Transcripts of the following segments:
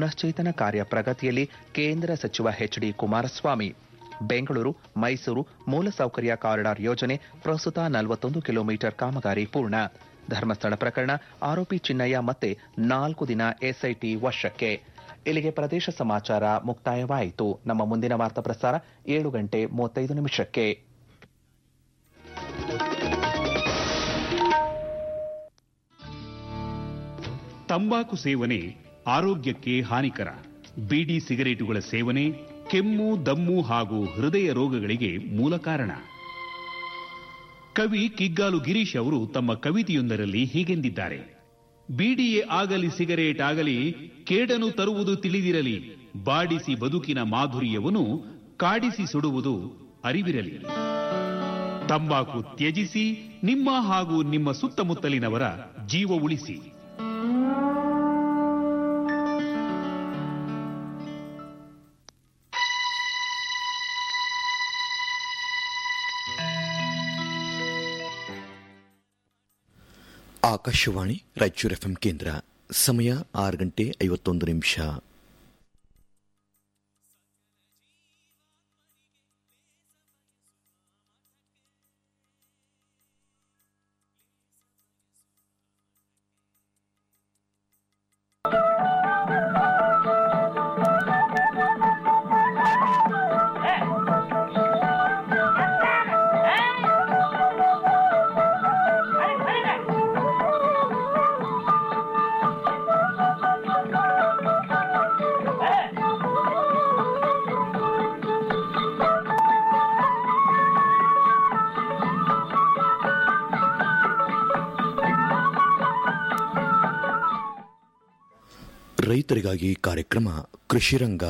ಪುನಶ್ಚೇತನ ಕಾರ್ಯ ಪ್ರಗತಿಯಲ್ಲಿ ಕೇಂದ್ರ ಸಚಿವ ಎಚ್ ಡಿ ಕುಮಾರಸ್ವಾಮಿ ಬೆಂಗಳೂರು ಮೈಸೂರು ಮೂಲಸೌಕರ್ಯ ಕಾರಿಡಾರ್ ಯೋಜನೆ ಪ್ರಸ್ತುತ ನಲವತ್ತೊಂದು ಕಿಲೋಮೀಟರ್ ಕಾಮಗಾರಿ ಪೂರ್ಣ ಧರ್ಮಸ್ಥಳ ಪ್ರಕರಣ ಆರೋಪಿ ಚಿನ್ನಯ್ಯ ಮತ್ತೆ ನಾಲ್ಕು ದಿನ ಎಸ್ಐಟಿ ವಶಕ್ಕೆ ಇಲ್ಲಿಗೆ ಪ್ರದೇಶ ಸಮಾಚಾರ ಮುಕ್ತಾಯವಾಯಿತು ನಮ್ಮ ಮುಂದಿನ ವಾರ್ತಾ ಪ್ರಸಾರ ಏಳು ಗಂಟೆ ಮೂವತ್ತೈದು ನಿಮಿಷಕ್ಕೆ ತಂಬಾಕು ಸೇವನೆ ಆರೋಗ್ಯಕ್ಕೆ ಹಾನಿಕರ ಬೀಡಿ ಸಿಗರೇಟುಗಳ ಸೇವನೆ ಕೆಮ್ಮು ದಮ್ಮು ಹಾಗೂ ಹೃದಯ ರೋಗಗಳಿಗೆ ಮೂಲ ಕಾರಣ ಕವಿ ಕಿಗ್ಗಾಲು ಗಿರೀಶ್ ಅವರು ತಮ್ಮ ಕವಿತೆಯೊಂದರಲ್ಲಿ ಹೀಗೆಂದಿದ್ದಾರೆ ಬೀಡಿಯೇ ಆಗಲಿ ಸಿಗರೇಟ್ ಆಗಲಿ ಕೇಡನು ತರುವುದು ತಿಳಿದಿರಲಿ ಬಾಡಿಸಿ ಬದುಕಿನ ಮಾಧುರ್ಯವನ್ನು ಕಾಡಿಸಿ ಸುಡುವುದು ಅರಿವಿರಲಿ ತಂಬಾಕು ತ್ಯಜಿಸಿ ನಿಮ್ಮ ಹಾಗೂ ನಿಮ್ಮ ಸುತ್ತಮುತ್ತಲಿನವರ ಜೀವ ಉಳಿಸಿ ಆಕಾಶವಾಣಿ ರಾಯಚೂರು ಎಫ್ಎಂ ಕೇಂದ್ರ ಸಮಯ ಆರು ಗಂಟೆ ಐವತ್ತೊಂದು ನಿಮಿಷ ರೈತರಿಗಾಗಿ ಕಾರ್ಯಕ್ರಮ ಕೃಷಿರಂಗ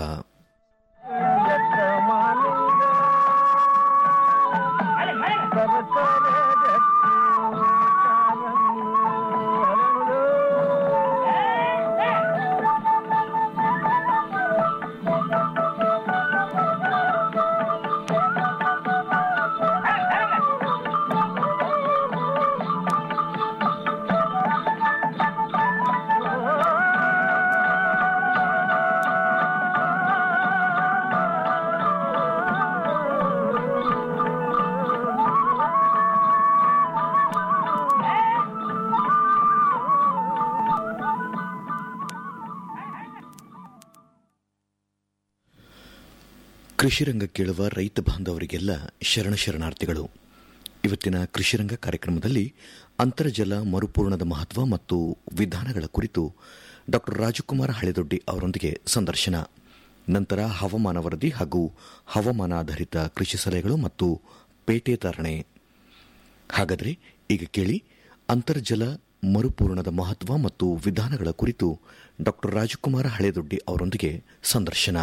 ಕೃಷಿರಂಗ ಕೇಳುವ ರೈತ ಬಾಂಧವರಿಗೆಲ್ಲ ಶರಣ ಶರಣಾರ್ಥಿಗಳು ಇವತ್ತಿನ ಕೃಷಿರಂಗ ಕಾರ್ಯಕ್ರಮದಲ್ಲಿ ಅಂತರ್ಜಲ ಮರುಪೂರಣದ ಮಹತ್ವ ಮತ್ತು ವಿಧಾನಗಳ ಕುರಿತು ಡಾ ರಾಜಕುಮಾರ ಹಳೆದೊಡ್ಡಿ ಅವರೊಂದಿಗೆ ಸಂದರ್ಶನ ನಂತರ ಹವಾಮಾನ ವರದಿ ಹಾಗೂ ಹವಾಮಾನಾಧಾರಿತ ಕೃಷಿ ಸಲಹೆಗಳು ಮತ್ತು ಪೇಟೆ ಧಾರಣೆ ಹಾಗಾದರೆ ಈಗ ಕೇಳಿ ಅಂತರ್ಜಲ ಮರುಪೂರಣದ ಮಹತ್ವ ಮತ್ತು ವಿಧಾನಗಳ ಕುರಿತು ಡಾ ರಾಜಕುಮಾರ ಹಳೆದೊಡ್ಡಿ ಅವರೊಂದಿಗೆ ಸಂದರ್ಶನ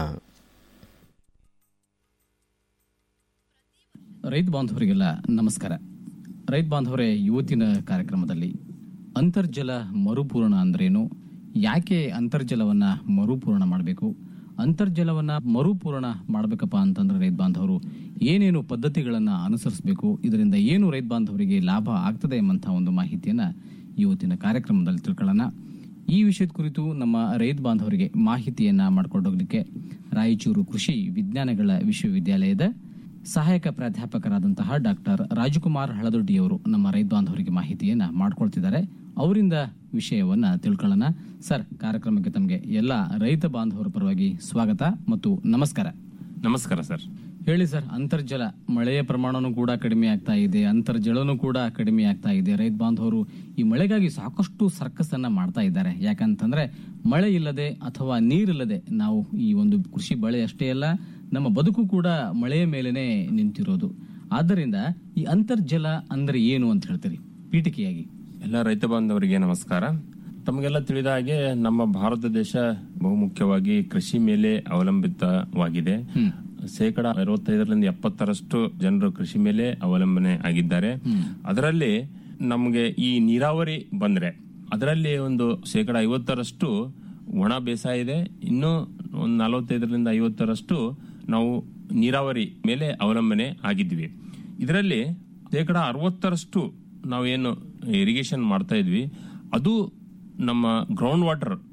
ರೈತ ಬಾಂಧವರಿಗೆಲ್ಲ ನಮಸ್ಕಾರ ರೈತ ಬಾಂಧವರೇ ಇವತ್ತಿನ ಕಾರ್ಯಕ್ರಮದಲ್ಲಿ ಅಂತರ್ಜಲ ಮರುಪೂರಣ ಅಂದ್ರೇನು ಯಾಕೆ ಅಂತರ್ಜಲವನ್ನ ಮರುಪೂರಣ ಮಾಡಬೇಕು ಅಂತರ್ಜಲವನ್ನ ಮರುಪೂರಣ ಮಾಡಬೇಕಪ್ಪ ಅಂತಂದ್ರೆ ರೈತ ಬಾಂಧವರು ಏನೇನು ಪದ್ಧತಿಗಳನ್ನ ಅನುಸರಿಸಬೇಕು ಇದರಿಂದ ಏನು ರೈತ ಬಾಂಧವರಿಗೆ ಲಾಭ ಆಗ್ತದೆ ಎಂಬಂಥ ಒಂದು ಮಾಹಿತಿಯನ್ನ ಇವತ್ತಿನ ಕಾರ್ಯಕ್ರಮದಲ್ಲಿ ತಿಳ್ಕೊಳ್ಳೋಣ ಈ ವಿಷಯದ ಕುರಿತು ನಮ್ಮ ರೈತ ಬಾಂಧವರಿಗೆ ಮಾಹಿತಿಯನ್ನ ಮಾಡಿಕೊಂಡೋಗ್ಲಿಕ್ಕೆ ರಾಯಚೂರು ಕೃಷಿ ವಿಜ್ಞಾನಗಳ ವಿಶ್ವವಿದ್ಯಾಲಯದ ಸಹಾಯಕ ಪ್ರಾಧ್ಯಾಪಕರಾದಂತಹ ಡಾಕ್ಟರ್ ರಾಜಕುಮಾರ್ ಹಳದೊಡ್ಡಿಯವರು ನಮ್ಮ ರೈತ ಬಾಂಧವರಿಗೆ ಮಾಹಿತಿಯನ್ನ ಮಾಡ್ಕೊಳ್ತಿದ್ದಾರೆ ಅವರಿಂದ ವಿಷಯವನ್ನ ತಿಳ್ಕೊಳ್ಳೋಣ ಸರ್ ಕಾರ್ಯಕ್ರಮಕ್ಕೆ ತಮಗೆ ಎಲ್ಲ ರೈತ ಬಾಂಧವರ ಪರವಾಗಿ ಸ್ವಾಗತ ಮತ್ತು ನಮಸ್ಕಾರ ನಮಸ್ಕಾರ ಸರ್ ಹೇಳಿ ಸರ್ ಅಂತರ್ಜಲ ಮಳೆಯ ಪ್ರಮಾಣನೂ ಕೂಡ ಕಡಿಮೆ ಆಗ್ತಾ ಇದೆ ಅಂತರ್ಜಲನೂ ಕೂಡ ಕಡಿಮೆ ಆಗ್ತಾ ಇದೆ ರೈತ ಬಾಂಧವರು ಈ ಮಳೆಗಾಗಿ ಸಾಕಷ್ಟು ಸರ್ಕಸ್ ಅನ್ನ ಮಾಡ್ತಾ ಇದ್ದಾರೆ ಯಾಕಂತಂದ್ರೆ ಮಳೆ ಇಲ್ಲದೆ ಅಥವಾ ನೀರಿಲ್ಲದೆ ನಾವು ಈ ಒಂದು ಕೃಷಿ ಬೆಳೆ ಅಷ್ಟೇ ಅಲ್ಲ ನಮ್ಮ ಬದುಕು ಕೂಡ ಮಳೆಯ ಮೇಲೆನೆ ನಿಂತಿರೋದು ಆದ್ದರಿಂದ ಈ ಅಂತರ್ಜಲ ಅಂದ್ರೆ ಏನು ಅಂತ ಹೇಳ್ತೀರಿ ಪೀಠಿಕೆಯಾಗಿ ಎಲ್ಲ ರೈತ ಬಾಂಧವರಿಗೆ ನಮಸ್ಕಾರ ತಮಗೆಲ್ಲ ತಿಳಿದ ಹಾಗೆ ನಮ್ಮ ಭಾರತ ದೇಶ ಬಹುಮುಖ್ಯವಾಗಿ ಕೃಷಿ ಮೇಲೆ ಅವಲಂಬಿತವಾಗಿದೆ ಶೇಕಡ ಅರವತ್ತೈದರಿಂದ ಎಪ್ಪತ್ತರಷ್ಟು ಜನರು ಕೃಷಿ ಮೇಲೆ ಅವಲಂಬನೆ ಆಗಿದ್ದಾರೆ ಅದರಲ್ಲಿ ನಮಗೆ ಈ ನೀರಾವರಿ ಬಂದ್ರೆ ಅದರಲ್ಲಿ ಒಂದು ಶೇಕಡ ಐವತ್ತರಷ್ಟು ಒಣ ಬೇಸಾಯ ಇದೆ ಇನ್ನು ಒಂದು ನಲವತ್ತೈದರಿಂದ ಐವತ್ತರಷ್ಟು ನಾವು ನೀರಾವರಿ ಮೇಲೆ ಅವಲಂಬನೆ ಆಗಿದ್ವಿ ಇದರಲ್ಲಿ ಶೇಕಡ ಅರವತ್ತರಷ್ಟು ನಾವೇನು ಇರಿಗೇಷನ್ ಮಾಡ್ತಾ ಇದ್ವಿ ಅದು ನಮ್ಮ ಗ್ರೌಂಡ್ ವಾಟರ್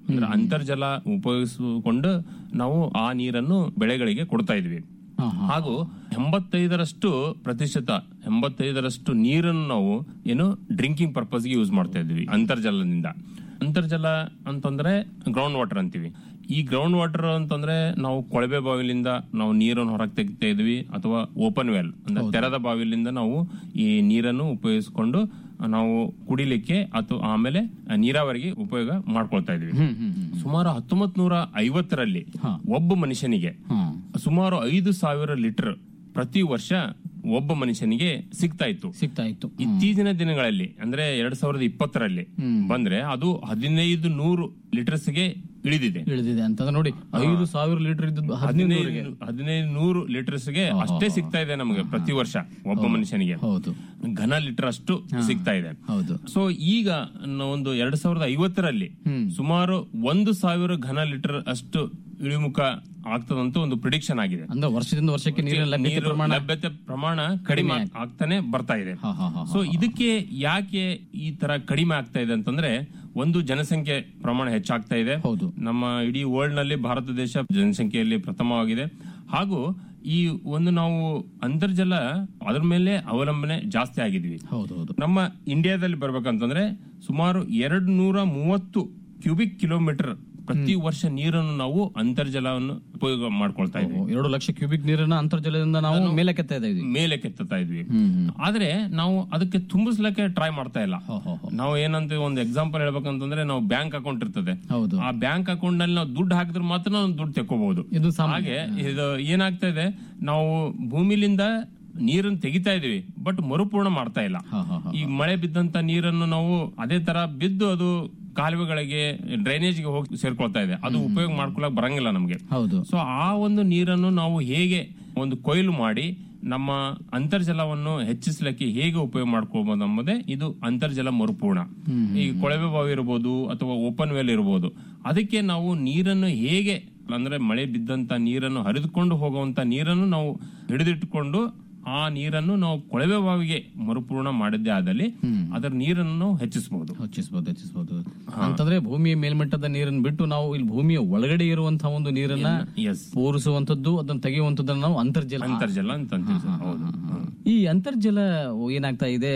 ಅಂದ್ರೆ ಅಂತರ್ಜಲ ಉಪಯೋಗಿಸಿಕೊಂಡು ನಾವು ಆ ನೀರನ್ನು ಬೆಳೆಗಳಿಗೆ ಕೊಡ್ತಾ ಇದ್ವಿ ಹಾ, ಹಾ. ಹಾಗೂ ಎಂಬತ್ತೈದರಷ್ಟು ಪ್ರತಿಶತ ಎಂಬತ್ತೈದರಷ್ಟು ನೀರನ್ನು ನಾವು ಏನು ಡ್ರಿಂಕಿಂಗ್ ಪರ್ಪಸ್ಗೆ ಯೂಸ್ ಮಾಡ್ತಾ ಇದ್ವಿ ಅಂತರ್ಜಲದಿಂದ ಅಂತರ್ಜಲ ಅಂತಂದ್ರೆ ಗ್ರೌಂಡ್ ವಾಟರ್ ಅಂತೀವಿ ಈ ಗ್ರೌಂಡ್ ವಾಟರ್ ಅಂತಂದ್ರೆ ನಾವು ಕೊಳವೆ ಬಾವಿಲಿಂದ ನಾವು ನೀರನ್ನು ಹೊರಗೆ ತೆಗಿತಾ ಇದ್ವಿ ಅಥವಾ ಓಪನ್ ವೆಲ್ ಅಂದ್ರೆ ತೆರೆದ ಬಾವಿಲಿಂದ ನಾವು ಈ ನೀರನ್ನು ಉಪಯೋಗಿಸಿಕೊಂಡು ನಾವು ಕುಡಿಲಿಕ್ಕೆ ಅಥವಾ ಆಮೇಲೆ ನೀರಾವರಿಗೆ ಉಪಯೋಗ ಮಾಡ್ಕೊಳ್ತಾ ಇದ್ವಿ ಹ್ಮ್ ಹ್ಮ್ ಹ್ಮ್ ಸುಮಾರು ಹತ್ತೊಂಬತ್ ನೂರ ಐವತ್ತರಲ್ಲಿ ಒಬ್ಬ ಮನುಷ್ಯನಿಗೆ ಹಾ. ಸುಮಾರು ಐದು ಸಾವಿರ ಲೀಟರ್ ಪ್ರತಿ ವರ್ಷ ಒಬ್ಬ ಮನುಷ್ಯನಿಗೆ ಸಿಗ್ತಾ ಇತ್ತು ಸಿಗ್ತಾ ಇತ್ತು ಇತ್ತೀಚಿನ ದಿನಗಳಲ್ಲಿ ಅಂದ್ರೆ ಎರಡ್ ಸಾವಿರದ ಇಪ್ಪತ್ತರಲ್ಲಿ ಬಂದ್ರೆ ಅದು ಹದಿನೈದು ನೂರು ಲೀಟರ್ಸ್ಗೆ ಇಳಿದಿದೆ ಇಳಿದಿದೆ ಅಂತಂದ್ರೆ ನೋಡಿ ಐದು ಸಾವಿರ ಲೀಟರ್ ಇದ್ದದ್ದು ಹದಿನೈದು ಹದಿನೈದು ಹದಿನೈದು ನೂರು ಲೀಟರ್ಸ್ಗೆ ಅಷ್ಟೇ ಸಿಗ್ತಾ ಇದೆ ನಮಗೆ ಪ್ರತಿ ವರ್ಷ ಒಬ್ಬ ಮನುಷ್ಯನಿಗೆ ಹೌದು ಘನ ಲೀಟರ್ ಅಷ್ಟು ಸಿಗ್ತಾ ಇದೆ ಹೌದು ಸೊ ಈಗ ನ- ಒಂದು ಎರಡ್ ಸಾವಿರದ ಐವತ್ತರಲ್ಲಿ ಸುಮಾರು ಒಂದು ಸಾವಿರ ಘನ ಲೀಟರ್ ಅಷ್ಟು ಇಳಿಮುಖ ಆಗ್ತದಂತ ಒಂದು ಪ್ರಿಡಿಕ್ಷನ್ ಆಗಿದೆ ಅಂದ್ರೆ ವರ್ಷದಿಂದ ವರ್ಷಕ್ಕೆ ನೀರಿನ ಲಭ್ಯತೆ ನೀರು ಪ್ರಮಾಣ ಲಭ್ಯತೆ ಪ್ರಮಾಣ ಕಡಿಮೆ ಆಗ್ತಾನೆ ಬರ್ತಾ ಇದೆ ಹಾ, ಹಾ, ಹಾ, ಸೊ ಇದಕ್ಕೆ ಯಾಕೆ ಈ ತರ ಕಡಿಮೆ ಆಗ್ತಾ ಇದೆ ಅಂತಂದ್ರೆ ಒಂದು ಜನಸಂಖ್ಯೆ ಪ್ರಮಾಣ ಹೆಚ್ಚಾಗ್ತಾ ಇದೆ ಹೌದು. ನಮ್ಮ ಇಡೀ ವರ್ಲ್ಡ್ ನಲ್ಲಿ ಭಾರತ ದೇಶ ಜನಸಂಖ್ಯೆಯಲ್ಲಿ ಪ್ರಥಮವಾಗಿದೆ ಹಾಗೂ ಈ ಒಂದು ನಾವು ಅಂತರ್ಜಲ ಅದ್ರ ಮೇಲೆ ಅವಲಂಬನೆ ಜಾಸ್ತಿ ಆಗಿದ್ವಿ ಹೌದು ಹೌದು ನಮ್ಮ ಇಂಡಿಯಾದಲ್ಲಿ ಬರ್ಬೇಕಂತಂದ್ರೆ ಸುಮಾರು ಎರಡ್ ನೂರ ಮೂವತ್ತು ಕ್ಯೂಬಿಕ್ ಕಿಲೋಮೀಟರ್ ಪ್ರತಿ ವರ್ಷ ನೀರನ್ನು ನಾವು ಅಂತರ್ಜಲವನ್ನು ಉಪಯೋಗ ಮಾಡ್ಕೊಳ್ತಾ ಇದ್ವಿ ಎರಡು ಲಕ್ಷ ಕ್ಯೂಬಿಕ್ ನೀರನ್ನ ಅಂತರ್ಜಲದಿಂದ ನಾವು ಮೇಲೆ ಕೆತ್ತಾ ಇದ್ದೀವಿ ಮೇಲೆ ಕೆತ್ತಾ ಇದ್ವಿ ಹ್ಮ್ ಹ್ಮ್. ಆದ್ರೆ ನಾವು ಅದಕ್ಕೆ ತುಂಬಿಸ್ಲಿಕ್ಕೆ ಟ್ರೈ ಮಾಡ್ತಾ ಇಲ್ಲ ಹೋ, ಹೋ, ಹೋ. ನಾವು ಏನಂತ ಒಂದು ಎಕ್ಸಾಂಪಲ್ ಹೇಳ್ಬೇಕಂತಂದ್ರೆ ನಾವು ಬ್ಯಾಂಕ್ ಅಕೌಂಟ್ ಇರ್ತದೆ ಹೌದು ಆ ಬ್ಯಾಂಕ್ ಅಕೌಂಟ್ ನಲ್ಲಿ ನಾವು ದುಡ್ಡು ಹಾಕಿದ್ರೆ ಮಾತ್ರ ನಾವು ದುಡ್ಡು ತೆಕ್ಕೋಬಹುದು ಇದು ಸಾಮಾನ್ಯ ಹಾಗೆ ಇದು ಏನಾಗ್ತಾ ಇದೆ ನಾವು ಭೂಮಿಲಿಂದ ನೀರನ್ನು ತೆಗಿತಾ ಇದೀವಿ ಬಟ್ ಮರುಪೂರ್ಣ ಮಾಡ್ತಾ ಇಲ್ಲ ಹಾ, ಹಾ, ಹಾ. ಈ ಮಳೆ ಬಿದ್ದಂತ ನೀರನ್ನು ನಾವು ಅದೇ ತರ ಬಿದ್ದು ಅದು ಕಾಲುವೆಗಳಿಗೆ ಡ್ರೈನೇಜ್ಗೆ ಹೋಗಿ ಸೇರ್ಕೊಳ್ತಾ ಇದೆ ಅದು ಉಪಯೋಗ ಮಾಡ್ಕೊಳಕ್ ಬರಂಗಿಲ್ಲ ನಮ್ಗೆ ಹೌದು ಸೊ ಆ ಒಂದು ನೀರನ್ನು ನಾವು ಹೇಗೆ ಒಂದು ಕೊಯ್ಲು ಮಾಡಿ ನಮ್ಮ ಅಂತರ್ಜಲವನ್ನು ಹೆಚ್ಚಿಸಲಿಕ್ಕೆ ಹೇಗೆ ಉಪಯೋಗ ಮಾಡ್ಕೋಬಹುದು ಎಂಬುದೇ ಇದು ಅಂತರ್ಜಲ ಮರುಪೂರ್ಣ ಈ ಕೊಳವೆ ಬಾವಿ ಇರಬಹುದು ಅಥವಾ ಓಪನ್ ವೆಲ್ ಇರಬಹುದು ಅದಕ್ಕೆ ನಾವು ನೀರನ್ನು ಹೇಗೆ ಅಂದ್ರೆ ಮಳೆ ಬಿದ್ದಂತ ನೀರನ್ನು ಹರಿದುಕೊಂಡು ಹೋಗುವಂತ ನೀರನ್ನು ನಾವು ಹಿಡಿದಿಟ್ಟುಕೊಂಡು ಆ ನೀರನ್ನು ನಾವು ಕೊಳವೆ ಬಾವಿಗೆ ಮರುಪೂರ್ಣ ಮಾಡಿದ್ದೇ ಆದಲ್ಲಿ ಅದರ ನೀರನ್ನು ನಾವು ಹೆಚ್ಚಿಸಬಹುದು ಹೆಚ್ಚಿಸಬಹುದು ಹೆಚ್ಚಿಸಬಹುದು ಅಂತಂದ್ರೆ ಭೂಮಿಯ ಮೇಲ್ಮಟ್ಟದ ನೀರನ್ನು ಬಿಟ್ಟು ನಾವು ಇಲ್ಲಿ ಭೂಮಿಯ ಒಳಗಡೆ ಇರುವಂತಹ ಒಂದು ನೀರನ್ನ ಎಸ್ ಪೂರಿಸುವಂತದ್ದು ಅದನ್ನ ತೆಗೆಯುವಂತದ್ದನ್ನ ನಾವು ಅಂತರ್ಜಲ ಅಂತರ್ಜಲ ಅಂತ ಅಂತೀವಿ ಸರ್. ಹೌದು ಹ್ಮ್. ಈ ಅಂತರ್ಜಲ ಏನಾಗ್ತಾ ಇದೆ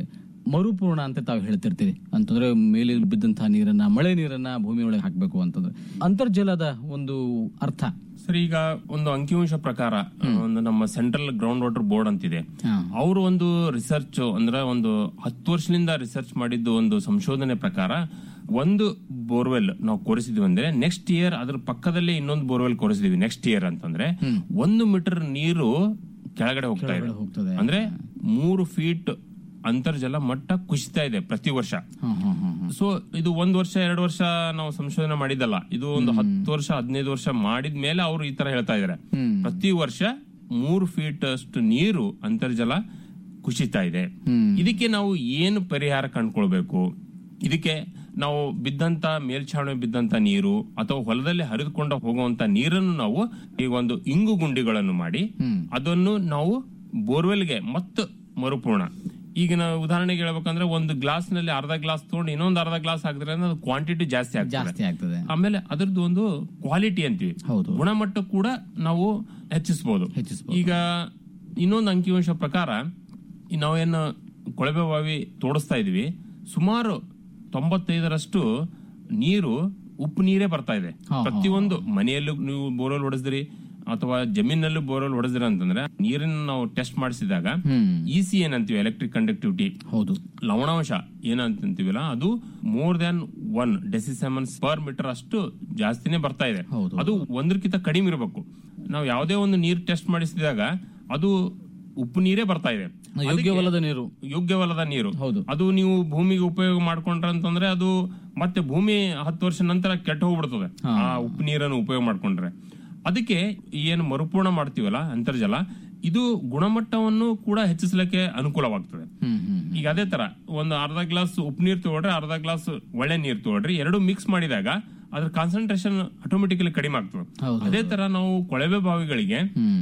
ಮರುಪೂರ್ಣ ಅಂತ ತಾವು ಹೇಳ್ತಿರ್ತೀರಿ ಅಂತಂದ್ರೆ ಮೇಲೆ ಬಿದ್ದಂತಹ ನೀರನ್ನ ಮಳೆ ನೀರನ್ನ ಭೂಮಿ ಒಳಗೆ ಹಾಕ್ಬೇಕು ಅಂತಂದ್ರೆ ಅಂತರ್ಜಲದ ಒಂದು ಅರ್ಥ ಸರ್ ಈಗ ಒಂದು ಅಂಕಿಅಂಶ ಪ್ರಕಾರ ಒಂದು ನಮ್ಮ ಸೆಂಟ್ರಲ್ ಗ್ರೌಂಡ್ ವಾಟರ್ ಬೋರ್ಡ್ ಅಂತಿದೆ ಹಾ. ಅವರು ಒಂದು ರಿಸರ್ಚ್ ಅಂದ್ರೆ ಒಂದು ಹತ್ತು ವರ್ಷದಿಂದ ರಿಸರ್ಚ್ ಮಾಡಿದ್ದು ಒಂದು ಸಂಶೋಧನೆ ಪ್ರಕಾರ ಒಂದು ಬೋರ್ವೆಲ್ ನಾವು ಕೋರಿಸಿದ್ವಿ ಅಂದ್ರೆ ನೆಕ್ಸ್ಟ್ ಇಯರ್ ಅದ್ರ ಪಕ್ಕದಲ್ಲೇ ಇನ್ನೊಂದು ಬೋರ್ವೆಲ್ ಕೋರಿಸಿದ್ವಿ ನೆಕ್ಸ್ಟ್ ಇಯರ್ ಅಂತಂದ್ರೆ ಒಂದು ಮೀಟರ್ ನೀರು ಕೆಳಗಡೆ ಹೋಗ್ತಾ ಇದೆ ಹೋಗ್ತದೆ ಅಂದ್ರೆ ಮೂರು ಫೀಟ್ ಅಂತರ್ಜಲ ಮಟ್ಟ ಕುಸಿತಾ ಇದೆ ಪ್ರತಿ ವರ್ಷ ಹಾ, ಹಾ, ಹಾ, ಹಾ. ಸೊ ಇದು ಒಂದ್ ವರ್ಷ ಎರಡು ವರ್ಷ ನಾವು ಸಂಶೋಧನೆ ಮಾಡಿದ್ದಲ್ಲ ಇದು ಒಂದು ಹತ್ತು ವರ್ಷ ಹದಿನೈದು ವರ್ಷ ಮಾಡಿದ ಮೇಲೆ ಅವರು ಈ ತರ ಹೇಳ್ತಾ ಇದಾರೆ ಹ್ಮ್. ಪ್ರತಿ ವರ್ಷ ಮೂರು ಫೀಟ್ ಅಷ್ಟು ನೀರು ಅಂತರ್ಜಲ ಕುಸಿತಾ ಇದೆ ಹ್ಮ್. ಇದಕ್ಕೆ ನಾವು ಏನು ಪರಿಹಾರ ಕಂಡ್ಕೊಳ್ಬೇಕು ಇದಕ್ಕೆ ನಾವು ಬಿದ್ದಂತ ಮೇಲ್ಛಾವಣಿ ಬಿದ್ದಂತ ನೀರು ಅಥವಾ ಹೊಲದಲ್ಲಿ ಹರಿದುಕೊಂಡು ಹೋಗುವಂತ ನೀರನ್ನು ನಾವು ಈಗ ಒಂದು ಇಂಗು ಗುಂಡಿಗಳನ್ನು ಮಾಡಿ ಹ್ಮ್. ಅದನ್ನು ನಾವು ಬೋರ್ವೆಲ್ಗೆ ಮತ್ತೆ ಮರುಪೂರ್ಣ ಈಗ ನಾವು ಉದಾಹರಣೆಗೆ ಹೇಳ್ಬೇಕಂದ್ರೆ ಒಂದು ಗ್ಲಾಸ್ ನಲ್ಲಿ ಅರ್ಧ ಗ್ಲಾಸ್ ತಗೊಂಡು ಇನ್ನೊಂದು ಅರ್ಧ ಗ್ಲಾಸ್ ಹಾಕಿದ್ರೆ ಅದು ಕ್ವಾಂಟಿಟಿ ಜಾಸ್ತಿ ಆಗ್ತದೆ ಜಾಸ್ತಿ ಆಗ್ತದೆ ಆಮೇಲೆ ಅದ್ರದ್ದು ಒಂದು ಕ್ವಾಲಿಟಿ ಅಂತೀವಿ ಹೌದು. ಗುಣಮಟ್ಟ ಕೂಡ ನಾವು ಹೆಚ್ಚಿಸಬಹುದು ಹೆಚ್ಚಿಸ್ಬೋದು. ಈಗ ಇನ್ನೊಂದು ಅಂಕಿಅಂಶ ಪ್ರಕಾರ ಈ ನಾವೇನು ಕೊಳವೆ ಬಾವಿ ತೋಡಿಸ್ತಾ ಇದೀವಿ ಸುಮಾರು ತೊಂಬತ್ತೈದರಷ್ಟು ನೀರು ಉಪ್ಪು ನೀರೇ ಬರ್ತಾ ಇದೆ ಹಾ, ಹಾ, ಪ್ರತಿಯೊಂದು ಮನೆಯಲ್ಲೂ ನೀವು ಬೋರ್ವೆಲ್ ಹೊಡೆಸಿದ್ರಿ ಅಥವಾ ಜಮೀನಲ್ಲೂ ಬೋರ್ವೆಲ್ ಹೊಡೆಸಿದ್ರಿ ಅಂತಂದ್ರೆ ನೀರನ್ನ ನಾವು ಟೆಸ್ಟ್ ಮಾಡಿಸಿದಾಗ ಹ್ಮ್ ಇ ಸಿ ಏನಂತೀವಿ ಎಲೆಕ್ಟ್ರಿಕ್ ಕಂಡಕ್ಟಿವಿಟಿ ಹೌದು ಲವಣಾಂಶ ಏನಂತೀವಲ್ಲ ಅದು more than one decisiemens per metre ಅಷ್ಟು ಜಾಸ್ತಿನೇ ಬರ್ತಾ ಇದೆ ಹೌದು. ಅದು ಒಂದಕ್ಕಿಂತ ಕಡಿಮೆ ಇರಬೇಕು ನಾವು ಯಾವುದೇ ಒಂದು ನೀರು ಟೆಸ್ಟ್ ಮಾಡಿಸಿದಾಗ ಅದು ಉಪ್ಪು ನೀರೇ ಬರ್ತಾ ಇದೆ ಯೋಗ್ಯವಲ್ಲದ ನೀರು ಯೋಗ್ಯವಲ್ಲದ ನೀರು ಹೌದು. ಅದು ನೀವು ಭೂಮಿಗೆ ಉಪಯೋಗ ಮಾಡ್ಕೊಂಡ್ರೆ ಅಂತಂದ್ರೆ ಅದು ಮತ್ತೆ ಭೂಮಿ ಹತ್ತು ವರ್ಷ ನಂತರ ಕೆಟ್ಟ ಹೋಗ್ಬಿಡ್ತದೆ ಆ ಉಪ್ಪು ನೀರನ್ನು ಉಪಯೋಗ ಮಾಡ್ಕೊಂಡ್ರೆ ಅದಕ್ಕೆ ಏನು ಮರುಪೂರ್ಣ ಮಾಡ್ತೀವಲ್ಲ ಅಂತರ್ಜಲ ಇದು ಗುಣಮಟ್ಟವನ್ನು ಕೂಡ ಹೆಚ್ಚಿಸಲಿಕ್ಕೆ ಅನುಕೂಲವಾಗ್ತದೆ ಹ್ಮ್ ಹ್ಮ್ ಈಗ ಅದೇ ತರ ಒಂದು ಅರ್ಧ ಗ್ಲಾಸ್ ಉಪ್ಪು ನೀರು ತಗೊಳ್ರಿ ಅರ್ಧ ಗ್ಲಾಸ್ ಒಳ್ಳೆ ನೀರು ತಗೊಳ್ರಿ ಎರಡು ಮಿಕ್ಸ್ ಮಾಡಿದಾಗ ಅದ್ರ ಕಾನ್ಸಂಟ್ರೇಷನ್ ಆಟೋಮೆಟಿಕಲಿ ಕಡಿಮೆ ಆಗ್ತದೆ ಹೌದು. ಅದೇ ತರ ನಾವು ಕೊಳವೆ ಬಾವಿಗಳಿಗೆ ಹ್ಮ್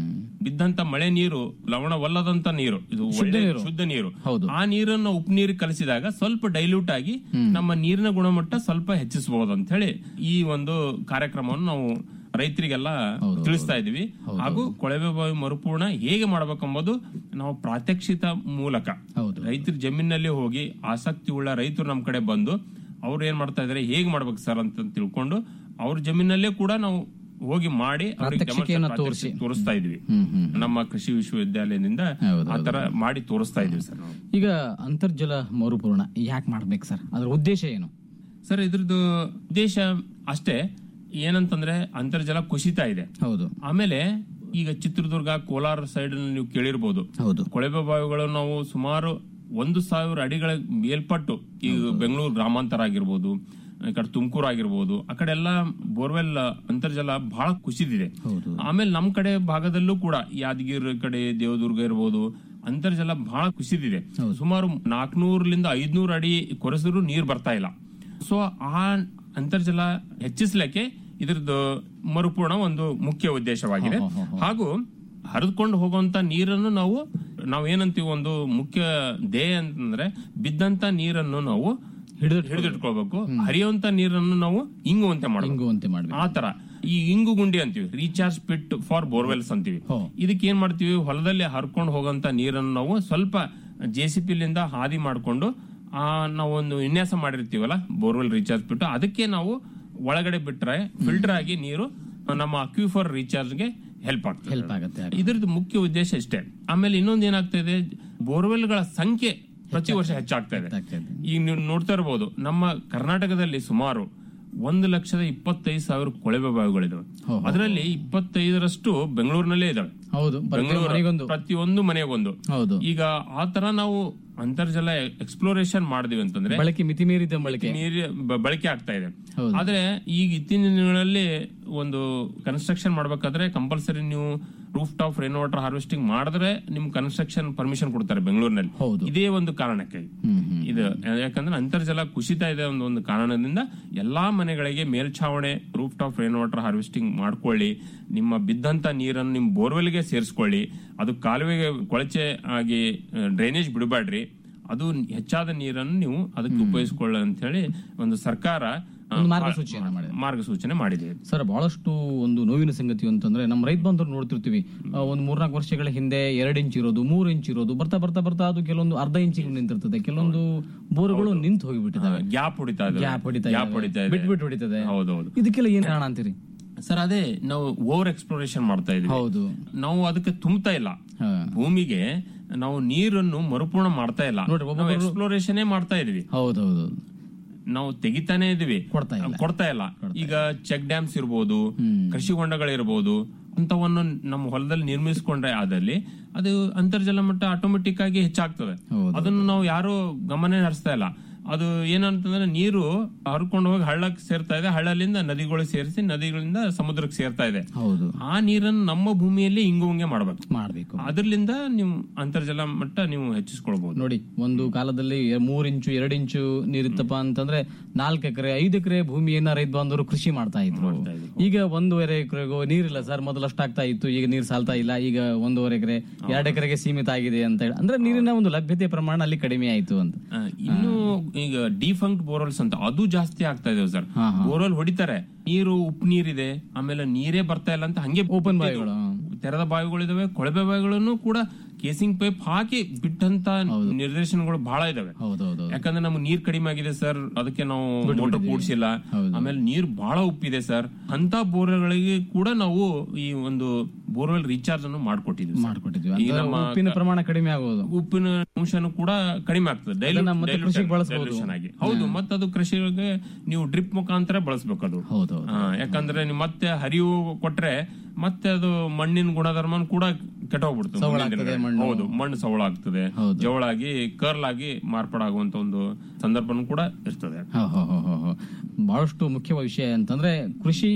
ಬಿದ್ದಂತ ಮಳೆ ನೀರು ಲವಣವಲ್ಲದಂತ ನೀರು ಇದು ಒಳ್ಳೆ ನೀರು. ಶುದ್ಧ ನೀರು ಹೌದು. ಆ ನೀರನ್ನು ಉಪ್ಪು ನೀರಿಗೆ ಕಲಿಸಿದಾಗ ಸ್ವಲ್ಪ ಡೈಲ್ಯೂಟ್ ಆಗಿ ನಮ್ಮ ನೀರಿನ ಗುಣಮಟ್ಟ ಸ್ವಲ್ಪ ಹೆಚ್ಚಿಸಬಹುದು ಅಂತ ಹೇಳಿ ಈ ಒಂದು ಕಾರ್ಯಕ್ರಮವನ್ನು ನಾವು ರೈತರಿಗೆಲ್ಲ ತಿಳಿಸ್ತಾ ಇದೀವಿ ಹಾಗೂ ಕೊಳವೆ ಬಾವಿ ಮರುಪೂರ್ಣ ಹೇಗೆ ಮಾಡಬೇಕೆಂಬುದು ನಾವು ಪ್ರಾತ್ಯಕ್ಷಿತ ಮೂಲಕ ಹೌದು. ರೈತರ ಜಮೀನಲ್ಲಿ ಹೋಗಿ ಆಸಕ್ತಿ ಉಳ್ಳ ರೈತರು ನಮ್ಮ ಕಡೆ ಬಂದು ಅವ್ರು ಏನ್ ಮಾಡ್ತಾ ಇದಾರೆ ಹೇಗೆ ಮಾಡ್ಬೇಕು ಸರ್ ಅಂತ ತಿಳ್ಕೊಂಡು ಅವ್ರ ಜಮೀನಲ್ಲೇ ಕೂಡ ನಾವು ಹೋಗಿ ಮಾಡಿ ಅವ್ರಿಗೆ ಪ್ರಾತ್ಯಕ್ಷಿಕೆಯನ್ನ demonstrate- ತೋರಿಸಿ. ತೋರಿಸ್ತಾ ಇದೀವಿ ನಮ್ಮ ಕೃಷಿ ವಿಶ್ವವಿದ್ಯಾಲಯದಿಂದ ಹೌದು, ಆ ತರ ಮಾಡಿ ತೋರಿಸ್ತಾ ಇದೀವಿ ಸರ್ ನಾವು ಈಗ ಅಂತರ್ಜಲ ಮರುಪೂರ್ಣ ಯಾಕೆ ಮಾಡ್ಬೇಕು ಸರ್ ಅದ್ರ ಉದ್ದೇಶ ಏನು ಸರ್ ಇದ್ರದ್ದು ಉದ್ದೇಶ ಅಷ್ಟೇ ಏನಂತಂದ್ರೆ ಅಂತರ್ಜಲ ಕುಸಿತಾ ಇದೆ ಹೌದು ಆಮೇಲೆ ಈಗ ಚಿತ್ರದುರ್ಗ ಕೋಲಾರ ಸೈಡ್ ನೀವು ಕೇಳಿರ್ಬೋದು ಹೌದು ಕೊಳವೆ ಬಾವಿಗಳು ನಾವು ಸುಮಾರು ಒಂದು ಸಾವಿರ ಅಡಿಗಳ ಮೇಲ್ಪಟ್ಟು ಈಗ ಬೆಂಗಳೂರು ಗ್ರಾಮಾಂತರ ಆಗಿರ್ಬೋದು ಈ ಕಡೆ ತುಮಕೂರು ಆಗಿರ್ಬೋದು ಆ ಕಡೆ ಎಲ್ಲ ಬೋರ್ವೆಲ್ ಅಂತರ್ಜಲ ಬಹಳ ಕುಸಿದಿದೆ ಹೌದು. ಆಮೇಲೆ ನಮ್ ಕಡೆ ಭಾಗದಲ್ಲೂ ಕೂಡ ಯಾದಗಿರಿ ಕಡೆ ದೇವದುರ್ಗ ಇರ್ಬೋದು ಅಂತರ್ಜಲ ಬಹಳ ಕುಸಿದಿದೆ ಸುಮಾರು ನಾಲ್ಕನೂರಲಿಂದ ಐದ್ನೂರು ಅಡಿ ಕೊರೆಸಿದ್ರು ನೀರ್ ಬರ್ತಾ ಇಲ್ಲ ಸೊ ಆ ಅಂತರ್ಜಲ ಹೆಚ್ಚಿಸ್ಲಿಕ್ಕೆ ಇದ್ರದ್ದು ಮರುಪೂರ್ಣ ಒಂದು ಮುಖ್ಯ ಉದ್ದೇಶವಾಗಿದೆ ಹಾಗೂ ಹರಿದುಕೊಂಡು ಹೋಗುವಂತ ನೀರನ್ನು ನಾವು ನಾವು ಏನಂತೀವಿ ಒಂದು ಮುಖ್ಯ ಧ್ಯೇಯ ಅಂತಂದ್ರೆ ಬಿದ್ದಂತ ನೀರನ್ನು ನಾವು ಹಿಡಿದು ಹಿಡಿದಿಟ್ಕೊಳ್ಬೇಕು ಹರಿಯುವಂತ ನೀರನ್ನು ನಾವು ಇಂಗುವಂತೆ ಮಾಡಬೇಕು ಹಿಂಗುವಂತೆ ಮಾಡ್ಬೇಕು ಆ ತರ ಈ ಇಂಗು ಗುಂಡಿ ಅಂತೀವಿ ರೀಚಾರ್ಜ್ ಪಿಟ್ ಫಾರ್ ಬೋರ್ವೆಲ್ಸ್ ಅಂತೀವಿ ಹೋ. ಇದಕ್ಕೆ ಏನ್ ಮಾಡ್ತೀವಿ ಹೊಲದಲ್ಲಿ ಹರ್ಕೊಂಡು ಹೋಗಂತ ನೀರನ್ನು ನಾವು ಸ್ವಲ್ಪ ಜೆ ಸಿ ಪಿಲಿಂದ ಹಾದಿ ಮಾಡ್ಕೊಂಡು ಆ ನಾವು ಒಂದು ವಿನ್ಯಾಸ ಮಾಡಿರ್ತೀವಲ್ಲ ಬೋರ್ವೆಲ್ ರೀಚಾರ್ಜ್ ಬಿಟ್ಟು ಅದಕ್ಕೆ ನಾವು ಒಳಗಡೆ ಬಿಟ್ರೆ ಫಿಲ್ಟರ್ ಆಗಿ ನೀರು ನಮ್ಮ ಅಕ್ವಿಫರ್ ರೀಚಾರ್ಜ್ಗೆ ಹೆಲ್ಪ್ ಆಗ್ತದೆ ಹೆಲ್ಪ್ ಆಗುತ್ತೆ ಇದ್ರದ್ದು ಮುಖ್ಯ ಉದ್ದೇಶ ಇಷ್ಟೇ ಆಮೇಲೆ ಇನ್ನೊಂದು ಏನಾಗ್ತಾ ಇದೆ ಬೋರ್ವೆಲ್ಗಳ ಸಂಖ್ಯೆ ಪ್ರತಿ ವರ್ಷ ಹೆಚ್ಚಾಗ್ತಾ ಇದೆ ಹೆಚ್ಚಾಗ್ತಾ ಇದೆ. ಈಗ ನೀವು ನೋಡ್ತಾ ಇರಬಹುದು ನಮ್ಮ ಕರ್ನಾಟಕದಲ್ಲಿ ಸುಮಾರು ಒಂದು ಲಕ್ಷದ ಇಪ್ಪತ್ತೈದು ಸಾವಿರ ಕೊಳವೆ ಬಾವಿಗಳಿದಾವೆ ಅದರಲ್ಲಿ ಇಪ್ಪತ್ತೈದರಷ್ಟು ಬೆಂಗಳೂರಿನಲ್ಲೇ ಇದಾವೆ ಹೌದು ಪ್ರತಿ ಬೆಂಗಳೂರು ಮನೆಗೊಂದು ಪ್ರತಿಯೊಂದು ಮನೆಗೊಂದು ಹೌದು ಈಗ ಆ ತರ ನಾವು ಅಂತರ್ಜಲ ಎಕ್ಸ್ಪ್ಲೋರೇಷನ್ ಮಾಡಿದ್ವಿ ಅಂತಂದ್ರೆ ಬಳಕೆ ಮಿತಿ ಮೀರಿದ ಬಳಕೆ ನೀರು ಬ- ಬಳಕೆ ಆಗ್ತಾ ಇದೆ ಹೌದು. ಆದ್ರೆ ಈಗ ಇತ್ತೀಚಿನ ದಿನಗಳಲ್ಲಿ ಒಂದು ಕನ್ಸ್ಟ್ರಕ್ಷನ್ ಮಾಡ್ಬೇಕಾದ್ರೆ ಕಂಪಲ್ಸರಿ ನೀವು roof top rain water harvesting ಮಾಡಿದ್ರೆ ನಿಮ್ ಕನ್ಸ್ಟ್ರಕ್ಷನ್ ಪರ್ಮಿಷನ್ ಕೊಡ್ತಾರೆ ಬೆಂಗಳೂರಿನಲ್ಲಿ ಹೌದು. ಇದೇ ಒಂದು ಕಾರಣಕ್ಕೆ ಹ್ಮ್ ಹ್ಮ್ ಇದು ಯಾಕಂದ್ರೆ ಅಂತರ್ಜಲ ಕುಸಿತ ಇದೆ ಒಂದು ಒಂದು ಕಾರಣದಿಂದ ಎಲ್ಲಾ ಮನೆಗಳಿಗೆ ಮೇಲ್ಛಾವಣೆ roof top rain water harvesting ಮಾಡ್ಕೊಳ್ಳಿ ನಿಮ್ಮ ಬಿದ್ದಂತ ನೀರನ್ನು ನಿಮ್ ಬೋರ್ವೆಲ್ಗೆ ಸೇರಿಸ್ಕೊಳ್ಳಿ ಅದು ಕಾಲುವೆಗೆ ಕೊಳಚೆ ಆಗಿ ಡ್ರೈನೇಜ್ ಬಿಡಬೇಡ್ರಿ ಅದು ಹೆಚ್ಚಾದ ನೀರನ್ನು ನೀವು ಅದಕ್ಕೆ ಉಪಯೋಗಿಸ್ಕೊಳ್ಳ ಅಂತ ಹೇಳಿ ಒಂದು ಸರ್ಕಾರ ಆ, ಒಂದು ಮಾರ್ಗಸೂಚಿಯನ್ನ ಮಾಡಿದೆ. ಮಾರ್ಗಸೂಚನೆ ಮಾಡಿದೆ ಸರ್ ಬಹಳಷ್ಟು ಒಂದು ನೋವಿನ ಸಂಗತಿ ಅಂತಂದ್ರೆ ನಮ್ಮ ರೈತ ಬಂಧುರು ನೋಡ್ತಿರ್ತೀವಿ ಆ, ಒಂದು ಮೂರ್ನಾಲ್ಕು ವರ್ಷಗಳ ಹಿಂದೆ ಎರಡು ಇಂಚ್ ಇರೋದು ಮೂರು ಇಂಚ್ ಇರೋದು ಬರ್ತಾ ಬರ್ತಾ ಬರ್ತಾ ಅದು ಕೆಲವೊಂದು ಅರ್ಧ ಇಂಚಿಗೆ ನಿಂತಿರ್ತದೆ ಕೆಲವೊಂದು ಬೋರ್ಗಳು ನಿಂತು ಹೋಗಿಬಿಟ್ಟಿದ್ದಾವೆ ಗ್ಯಾಪ್ ಹೊಡಿತಾ ಇದೆ ಗ್ಯಾಪ್ ಹೊಡಿತಾ ಗ್ಯಾಪ್ ಹೊಡಿತಾ ಇದೆ ಬಿಟ್ಟು ಬಿಟ್ಟು ಹೊಡಿತದೆ ಹೌದೌದು ಇದಕ್ಕೆಲ್ಲ ಏನ್ ಕಾರಣ ಅಂತೀರಿ ಸರ್ ಅದೇ ನಾವು ಓವರ್ ಎಕ್ಸ್ಪ್ಲೋರೇಷನ್ ಮಾಡ್ತಾ ಇದೀವಿ ಹೌದು ನಾವು ಅದಕ್ಕೆ ತುಂಬತಾ ಇಲ್ಲ ಹಾ. ಭೂಮಿಗೆ ನಾವು ನೀರನ್ನು ಮರುಪೂರ್ಣ ಮಾಡ್ತಾ ಇಲ್ಲ ನೋಡ್ರಿ, ನಾವು ಎಕ್ಸ್ಪ್ಲೋರೇಷನ್ ಮಾಡ್ತಾ ಇದೀವಿ ಹೌದೌದು ನಾವು ತೆಗಿತಾನೆ ಇದೀವಿ ಕೊಡ್ತಾ ಇಲ್ಲ. ಕೊಡ್ತಾ ಇಲ್ಲ ಈಗ ಚೆಕ್ ಡ್ಯಾಮ್ಸ್ ಇರ್ಬೋದು ಕೃಷಿ ಹೊಂಡಗಳಿರ್ಬೋದು ಅಂತವನ್ನು ನಮ್ಮ ಹೊಲದಲ್ಲಿ ನಿರ್ಮಿಸಿಕೊಂಡ್ರೆ ಆದಲ್ಲಿ ಅದು ಅಂತರ್ಜಲ ಮಟ್ಟ ಆಟೋಮೆಟಿಕ್ ಆಗಿ ಹೆಚ್ಚಾಗ್ತದೆ ಹೌದು. ಅದನ್ನು ನಾವು ಯಾರು ಗಮನ ಹರಿಸ್ತಾ ಇಲ್ಲ ಅದು ಏನಂತಂದ್ರೆ ನೀರು ಹರ್ಕೊಂಡು ಹೋಗಿ ಹಳ್ಳಕ್ಕೆ ಸೇರ್ತಾ ಇದೆ ಹಳ್ಳಲಿಂದ ನದಿಗಳಿಗೆ ಸೇರಿಸಿ ನದಿಗಳಿಂದ ಸಮುದ್ರಕ್ಕೆ ಸೇರ್ತಾ ಇದೆ ಹೌದು ಆ ನೀರನ್ನು ನಮ್ಮ ಭೂಮಿಯಲ್ಲಿ ಹಿಂಗುವಂಗೆ ಮಾಡ್ಬೇಕು ಮಾಡ್ಬೇಕು ಅದರಿಂದ ನೀವು ಅಂತರ್ಜಲ ಮಟ್ಟ ನೀವು ಹೆಚ್ಚಿಸ್ಕೊಳ್ಬಹುದು ನೋಡಿ ಒಂದು ಕಾಲದಲ್ಲಿ ಮೂರ್ ಇಂಚು ಎರಡು ಇಂಚು ನೀರಿತ್ತಪ್ಪ ಅಂತಂದ್ರೆ ನಾಲ್ಕು ಎಕರೆ ಐದು ಎಕರೆ ಭೂಮಿಯನ್ನ ರೈತ ಬಾಂಧವರು ಕೃಷಿ ಮಾಡ್ತಾ ಇದ್ರು ಈಗ ಒಂದೂವರೆ ಎಕರೆಗೂ ನೀರಿಲ್ಲ ಸರ್ ಮೊದಲು ಅಷ್ಟಾಗ್ತಾ ಇತ್ತು ಈಗ ನೀರು ಸಾಲ್ತಾ ಇಲ್ಲ ಈಗ ಒಂದೂವರೆ ಎಕರೆ ಎರಡು ಎಕರೆಗೆ ಸೀಮಿತ ಆಗಿದೆ ಅಂತ ಹೇಳಿ ಅಂದ್ರೆ ನೀರಿನ ಒಂದು ಲಭ್ಯತೆ ಪ್ರಮಾಣ ಅಲ್ಲಿ ಕಡಿಮೆ ಆಯ್ತು ಅಂತ ಆ, ಇನ್ನು ಈಗ ಡಿಫಂಕ್ಟ್ ಬೋರ್ವೆಲ್ಸ್ ಅಂತ ಅದು ಜಾಸ್ತಿ ಆಗ್ತಾ ಇದೆ ಸರ್ ಹಾ, ಹಾ. ಬೋರ್ವೆಲ್ ಹೊಡಿತಾರೆ ನೀರು ಉಪ್ಪು ನೀರಿದೆ ಆಮೇಲೆ ನೀರೇ ಬರ್ತಾ ಇಲ್ಲ ಅಂತ ಹಂಗೆ ಓಪನ್ ಬಿಟ್ಟಿದ್ರು. ಬಾವಿಗಳು ತೆರೆದ ಬಾವಿಗಳಿದಾವೆ ಕೊಳವೆ ಬಾವಿಗಳನ್ನು ಕೂಡ ಕೇಸಿಂಗ್ ಪೈಪ್ ಹಾಕಿ ಬಿಟ್ಟಂತ ನಿರ್ದೇಶನಗಳು ಬಹಳ ಇದಾವೆ ಹೌದೌದು ಯಾಕಂದ್ರೆ ನಮ್ಗೆ ನೀರ್ ಕಡಿಮೆ ಆಗಿದೆ ಸರ್ ಅದಕ್ಕೆ ನಾವು ಮೋಟರ್ ಕೂಡ್ಸಿಲ್ಲ ಹೌದು. ಆಮೇಲೆ ನೀರ್ ಬಹಳ ಉಪ್ಪಿದೆ ಸರ್ ಅಂತ ಬೋರ್ಗಳಿಗೆ ಕೂಡ ನಾವು ಈ ಒಂದು ಬೋರ್ವೆಲ್ ರೀಚಾರ್ಜ್ ಅನ್ನು ಮಾಡ್ಕೊಟ್ಟಿದ್ವಿ ಸರ್. ಮಾಡ್ಕೊಟ್ಟಿದ್ವಿ ಈಗ ಅಂದ್ರೆ ನಮ್ಮ ಉಪ್ಪಿನ ಪ್ರಮಾಣ ಕಡಿಮೆ ಆಗೋದು ಉಪ್ಪಿನ ಅಂಶನು ಕೂಡ ಕಡಿಮೆ ಆಗ್ತದೆ Dilute- ಅದನ್ನ ಮತ್ತೆ dilute ಕೃಷಿಗೆ ಆಗಿ- ಬಳಸ್ಬೋದು. dilution ಆಗಿ ಹೌದು ಮತ್ತೆ ಅದು ಕೃಷಿಗೆ ನೀವು ಡ್ರಿಪ್ ಮುಖಾಂತರ ಬಳಸ್ಬೇಕು ಅದು ಹೌದೌದು ಆ, ಯಾಕಂದ್ರೆ ನೀವು ಮತ್ತೆ ಹರಿವು ಕೊಟ್ರೆ ಮತ್ತೆ ಅದು ಮಣ್ಣಿನ ಗುಣಧರ್ಮನ ಕೂಡ ಕೆಟ್ಟೋಗ್ಬಿಡ್ತದೆ ಮುಂದಿನ ಸವಳಾಗ್ತದೆ ದಿನಗಳಲ್ಲಿ. ಮಣ್ಣು. ಹೌದು ಮಣ್ಣು ಸವಳ ಆಗ್ತದೆ ಹೌದು. ಜವಳಾಗಿ ಕರ್ಲ್ ಆಗಿ ಮಾರ್ಪಾಡಾಗುವಂತ ಒಂದು ಸಂದರ್ಭನೂ ಕೂಡ ಇರ್ತದೆ ಹ, ಹ, ಹ, ಹ, ಹ. ಬಹಳಷ್ಟು ಮುಖ್ಯವಾದ ವಿಷಯ ಅಂತಂದ್ರೆ ಕೃಷಿ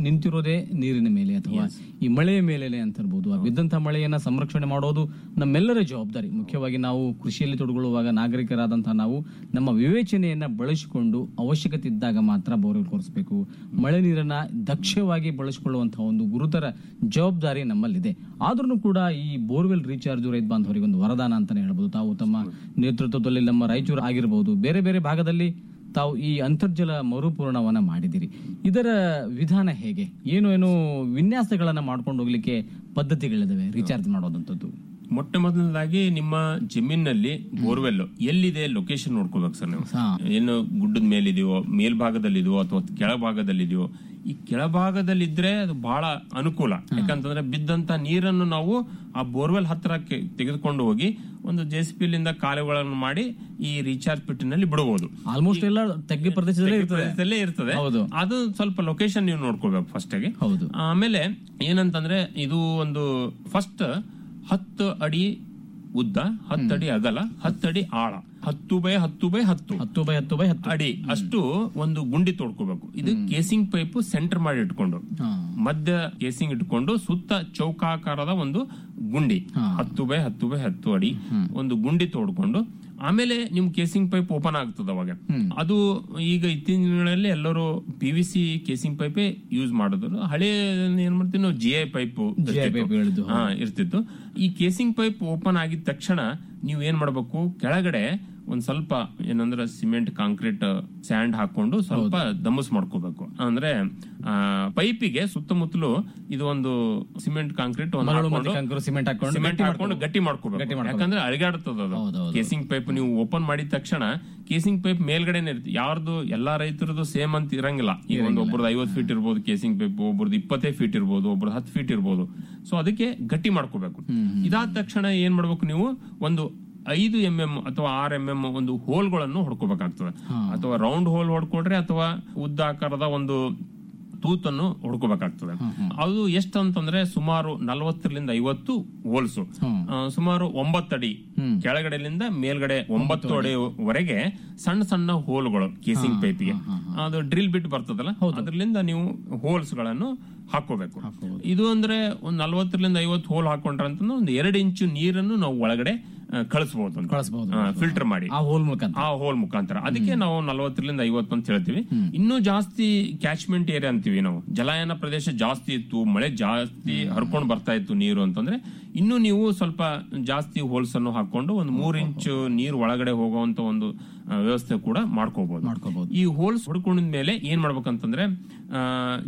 ನಿಂತಿರೋದೇ ನೀರಿನ ಮೇಲೆ ಅಥವಾ ಈ ಮಳೆಯ ಮೇಲೆ ಅಂತ ಇರ್ಬೋದು ಆ ಬಿದ್ದಂತಹ ಮಳೆಯನ್ನ ಸಂರಕ್ಷಣೆ ಮಾಡೋದು ನಮ್ಮೆಲ್ಲರ ಜವಾಬ್ದಾರಿ ಮುಖ್ಯವಾಗಿ ನಾವು ಕೃಷಿಯಲ್ಲಿ ತೊಡಗೊಳ್ಳುವಾಗ ನಾಗರಿಕರಾದಂತಹ ನಾವು ನಮ್ಮ ವಿವೇಚನೆಯನ್ನ ಬಳಸಿಕೊಂಡು ಅವಶ್ಯಕತೆ ಇದ್ದಾಗ ಮಾತ್ರ ಬೋರ್ವೆಲ್ ಕೊರೆಸಬೇಕು ಮಳೆ ನೀರನ್ನ ದಕ್ಷವಾಗಿ ಬಳಸಿಕೊಳ್ಳುವಂತಹ ಒಂದು ಗುರುತರ ಜವಾಬ್ದಾರಿ ನಮ್ಮಲ್ಲಿದೆ ಆದ್ರೂ ಕೂಡ ಈ ಬೋರ್ವೆಲ್ ರೀಚಾರ್ಜ್ ರೈತ ಬಾಂಧವರಿಗೆ ಒಂದು ವರದಾನ ಅಂತಾನೆ ಹೇಳ್ಬೋದು ತಾವು ತಮ್ಮ ನೇತೃತ್ವದಲ್ಲಿ ನಮ್ಮ ರಾಯಚೂರು ಆಗಿರಬಹುದು ಬೇರೆ ಬೇರೆ ಭಾಗದಲ್ಲಿ ತಾವು ಈ ಅಂತರ್ಜಲ ಮರುಪೂರಣವನ್ನ ಮಾಡಿದಿರಿ ಇದರ ವಿಧಾನ ಹೇಗೆ ಏನು ಏನು ವಿನ್ಯಾಸಗಳನ್ನ ಮಾಡ್ಕೊಂಡು ಹೋಗ್ಲಿಕ್ಕೆ ಪದ್ಧತಿಗಳಿದಾವೆ ರೀಚಾರ್ಜ್ ಮಾಡೋದಂಥದ್ದು ಮೊಟ್ಟ ಮೊದಲನೇದಾಗಿ ನಿಮ್ಮ ಜಮೀನಲ್ಲಿ ಬೋರ್ವೆಲ್ ಎಲ್ಲಿದೆ ಲೊಕೇಶನ್ ನೋಡ್ಕೋಬೇಕು ಸರ್ ನೀವು ಹಾ. ಏನು ಗುಡ್ಡದ ಮೇಲಿದೆಯೋ ಮೇಲ್ಭಾಗದಲ್ಲಿದೆಯೋ ಅಥವಾ ಕೆಳಭಾಗದಲ್ಲಿದೆಯೋ ಈ ಕೆಳಭಾಗದಲ್ಲಿದ್ರೆ ಅದು ಬಹಳ ಅನುಕೂಲ ಯಾಕಂತಂದ್ರೆ ಬಿದ್ದಂತ ನೀರನ್ನು ನಾವು ಆ ಬೋರ್ವೆಲ್ ಹತ್ರಕ್ಕೆ ತೆಗೆದುಕೊಂಡು ಹೋಗಿ ಒಂದು ಜೆಸಿಪಿಲಿಂದ ಕಾಲುಗಳನ್ನು ಮಾಡಿ ಈ ರೀಚಾರ್ಜ್ ಪಿಟ್ಟಿನಲ್ಲಿ ಬಿಡಬಹುದು ಆಲ್ಮೋಸ್ಟ್ ಎಲ್ಲ ತಗ್ಗಿ ಪ್ರದೇಶದಲ್ಲೇ ಇರ್ತದೆ ಪ್ರದೇಶದಲ್ಲೇ ಇರ್ತದೆ ಹೌದು. ಅದು ಸ್ವಲ್ಪ ಲೊಕೇಶನ್ ನೀವು ನೋಡ್ಕೋಬೇಕು ಫಸ್ಟ್ ಆಗಿ ಹೌದು ಆಮೇಲೆ ಏನಂತಂದ್ರೆ ಇದು ಒಂದು ಫಸ್ಟ್ ಹತ್ತು ಅಡಿ ಉದ್ದ ಹತ್ತು ಅಡಿ ಅಗಲ ಹತ್ತು ಅಡಿ ಆಳ ಹತ್ತು ಬೈ ಹತ್ತು ಬೈ ಹತ್ತು ಹತ್ತು ಬೈ ಹತ್ತು ಬೈ ಹತ್ತು ಅಡಿ ಅಷ್ಟು ಒಂದು ಗುಂಡಿ ತೋಡ್ಕೋಬೇಕು ಇದು ಕೇಸಿಂಗ್ ಪೈಪ್ ಸೆಂಟರ್ ಮಾಡಿ ಇಟ್ಕೊಂಡು ಹಾ. ಮಧ್ಯ ಕೇಸಿಂಗ್ ಇಟ್ಕೊಂಡು ಸುತ್ತ ಚೌಕಾಕಾರದ ಒಂದು ಗುಂಡಿ ಹತ್ತು ಬೈ ಹತ್ತು ಬೈ ಹತ್ತು ಅಡಿ ಒಂದು ಗುಂಡಿ ತೋಡ್ಕೊಂಡು ಆಮೇಲೆ ನಿಮ್ ಕೇಸಿಂಗ್ ಪೈಪ್ ಓಪನ್ ಆಗ್ತದ ಅವಾಗ ಅದು ಈಗ ಇತ್ತೀಚಿನ ದಿನಗಳಲ್ಲಿ ಎಲ್ಲರೂ ಪಿ ವಿ ಸಿ ಕೇಸಿಂಗ್ ಪೈಪೇ ಯೂಸ್ ಮಾಡಿದ್ರು ಹಳೆ ಏನ್ ಮಾಡ್ತೀವಿ ನಾವು ಜಿ ಐ ಪೈಪ್ pipe ಹೇಳಿದ್ದು, ಹಾ ಇರ್ತಿತ್ತು ಈ ಕೇಸಿಂಗ್ ಪೈಪ್ ಓಪನ್ ಆಗಿದ ತಕ್ಷಣ ನೀವು ಏನ್ ಮಾಡ್ಬೇಕು ಕೆಳಗಡೆ ಒಂದ್ ಸ್ವಲ್ಪ ಏನಂದ್ರೆ ಸಿಮೆಂಟ್ ಕಾಂಕ್ರೀಟ್ ಸ್ಯಾಂಡ್ ಹಾಕೊಂಡು ಸ್ವಲ್ಪ ದಮಸ್ ಮಾಡ್ಕೋಬೇಕು ಅಂದ್ರೆ ಆ ಪೈಪಿಗೆ ಸುತ್ತಮುತ್ತಲು ಇದು ಒಂದು ಸಿಮೆಂಟ್ ಕಾಂಕ್ರೀಟ್ ಒಂದು ಮರಳು ಹಾಕೊಂಡು ಮತ್ತೆ ಕಂಕರು ಸಿಮೆಂಟ್ ಹಾಕೊಂಡು ಸಿಮೆಂಟ್ ಗಟ್ಟಿ ಹಾಕೊಂಡು ಗಟ್ಟಿ ಮಾಡ್ಕೋಬೇಕು ಯಾಕಂದ್ರೆ ಅಳಿಗಾಡುತ್ತದೆ ಅದು ಹೌದೌದು. ಕೇಸಿಂಗ್ ಪೈಪ್ ನೀವು ಓಪನ್ ಮಾಡಿದ ತಕ್ಷಣ ಕೇಸಿಂಗ್ ಪೈಪ್ ಮೇಲ್ಗಡೆನೆ ಇರುತ್ತೆ ಯಾರ್ದು ಎಲ್ಲಾ ರೈತರದು ಸೇಮ್ ಅಂತ ಇರಂಗಿಲ್ಲ ಈಗ ಒಂದು ಒಬ್ಬರದ್ದು ಐವತ್ತು ಫೀಟ್ ಇರ್ಬೋದು ಕೇಸಿಂಗ್ ಪೈಪ್ ಒಬ್ಬರದ್ದು ಇಪ್ಪತ್ತೈದು ಫೀಟ್ ಇರ್ಬೋದು ಒಬ್ಬರದ್ದು ಹತ್ತು ಫೀಟ್ ಇರ್ಬೋದು ಸೊ ಅದಕ್ಕೆ ಗಟ್ಟಿ ಮಾಡ್ಕೋಬೇಕು ಇದಾದ ತಕ್ಷಣ ಏನ್ ಮಾಡ್ಬೇಕು ನೀವು ಒಂದು ಐದು ಎಂ ಎಂ ಅಥವಾ ಆರ್ ಎಂ ಎಂ ಒಂದು ಹೋಲ್ಗಳನ್ನು ಹೊಡ್ಕೋಬೇಕಾಗ್ತದೆ ಅಥವಾ ರೌಂಡ್ ಹೋಲ್ ಹೊಡ್ಕೊಡ್ರೆ ಅಥವಾ ಉದ್ದ ಆಕಾರದ ಒಂದು ತೂತನ್ನು ಹೊಡ್ಕೋಬೇಕಾಗ್ತದೆ ಅದು ಎಷ್ಟು ಅಂತಂದ್ರೆ ಸುಮಾರು ನಲವತ್ತರಿಂದ ಐವತ್ತು ಹೋಲ್ಸು ಆ, ಸುಮಾರು ಒಂಬತ್ತಡಿ ಕೆಳಗಡೆಲಿಂದ ಮೇಲ್ಗಡೆ ಒಂಬತ್ತು ಅಡಿವರೆಗೆ ಸಣ್ಣ ಸಣ್ಣ ಹೋಲ್ಗಳು ಕೇಸಿಂಗ್ ಪೈಪಿಗೆ ಅದು ಡ್ರಿಲ್ ಬಿಟ್ ಬರ್ತದಲ್ಲ ಅದ್ರಲಿಂದ ನೀವು ಹೋಲ್ಸ್ ಗಳನ್ನು ಹಾಕೋಬೇಕು ಇದು ಅಂದ್ರೆ ಒಂದ್ ನಲವತ್ತರಿಂದ ಐವತ್ತು ಹೋಲ್ ಹಾಕೊಂಡ್ರೆ ಅಂತಂದ್ರೆ ಒಂದು ಎರಡು ಇಂಚು ನೀರನ್ನು ನಾವು ಒಳಗಡೆ ಕಳಿಸಬಹುದು ಕಳಿಸ್ಬೋದು. ಫಿಲ್ಟರ್ ಮಾಡಿ ಆ ಹೋಲ್ ಮುಖಾಂತರ ಆ ಹೋಲ್ ಮುಖಾಂತರ ಅದಕ್ಕೆ ನಾವು ನಲವತ್ತರಿಂದ ಐವತ್ತು ಅಂತ ಹೇಳ್ತೀವಿ ಇನ್ನೂ ಜಾಸ್ತಿ ಕ್ಯಾಚ್ಮೆಂಟ್ ಏರಿಯಾ ಅಂತೀವಿ ನಾವು ಜಲಾಯನ ಪ್ರದೇಶ ಜಾಸ್ತಿ ಇತ್ತು ಮಳೆ ಜಾಸ್ತಿ ಹರ್ಕೊಂಡು ಬರ್ತಾ ಇತ್ತು ನೀರು ಅಂತಂದ್ರೆ ಇನ್ನು ನೀವು ಸ್ವಲ್ಪ ಜಾಸ್ತಿ ಹೋಲ್ಸ್ ಅನ್ನು ಹಾಕೊಂಡು ಒಂದು ಮೂರ್ ಇಂಚು ನೀರು ಒಳಗಡೆ ಹೋಗುವಂತ ಒಂದು ಆ, ವ್ಯವಸ್ಥೆ ಕೂಡ ಮಾಡ್ಕೋಬಹುದು ಮಾಡ್ಕೋಬಹುದು. ಈ ಹೋಲ್ಸ್ ಹೊಡ್ಕೊಂಡಿದ ಮೇಲೆ ಏನ್ ಮಾಡ್ಬೇಕಂತಂದ್ರೆ ಆ,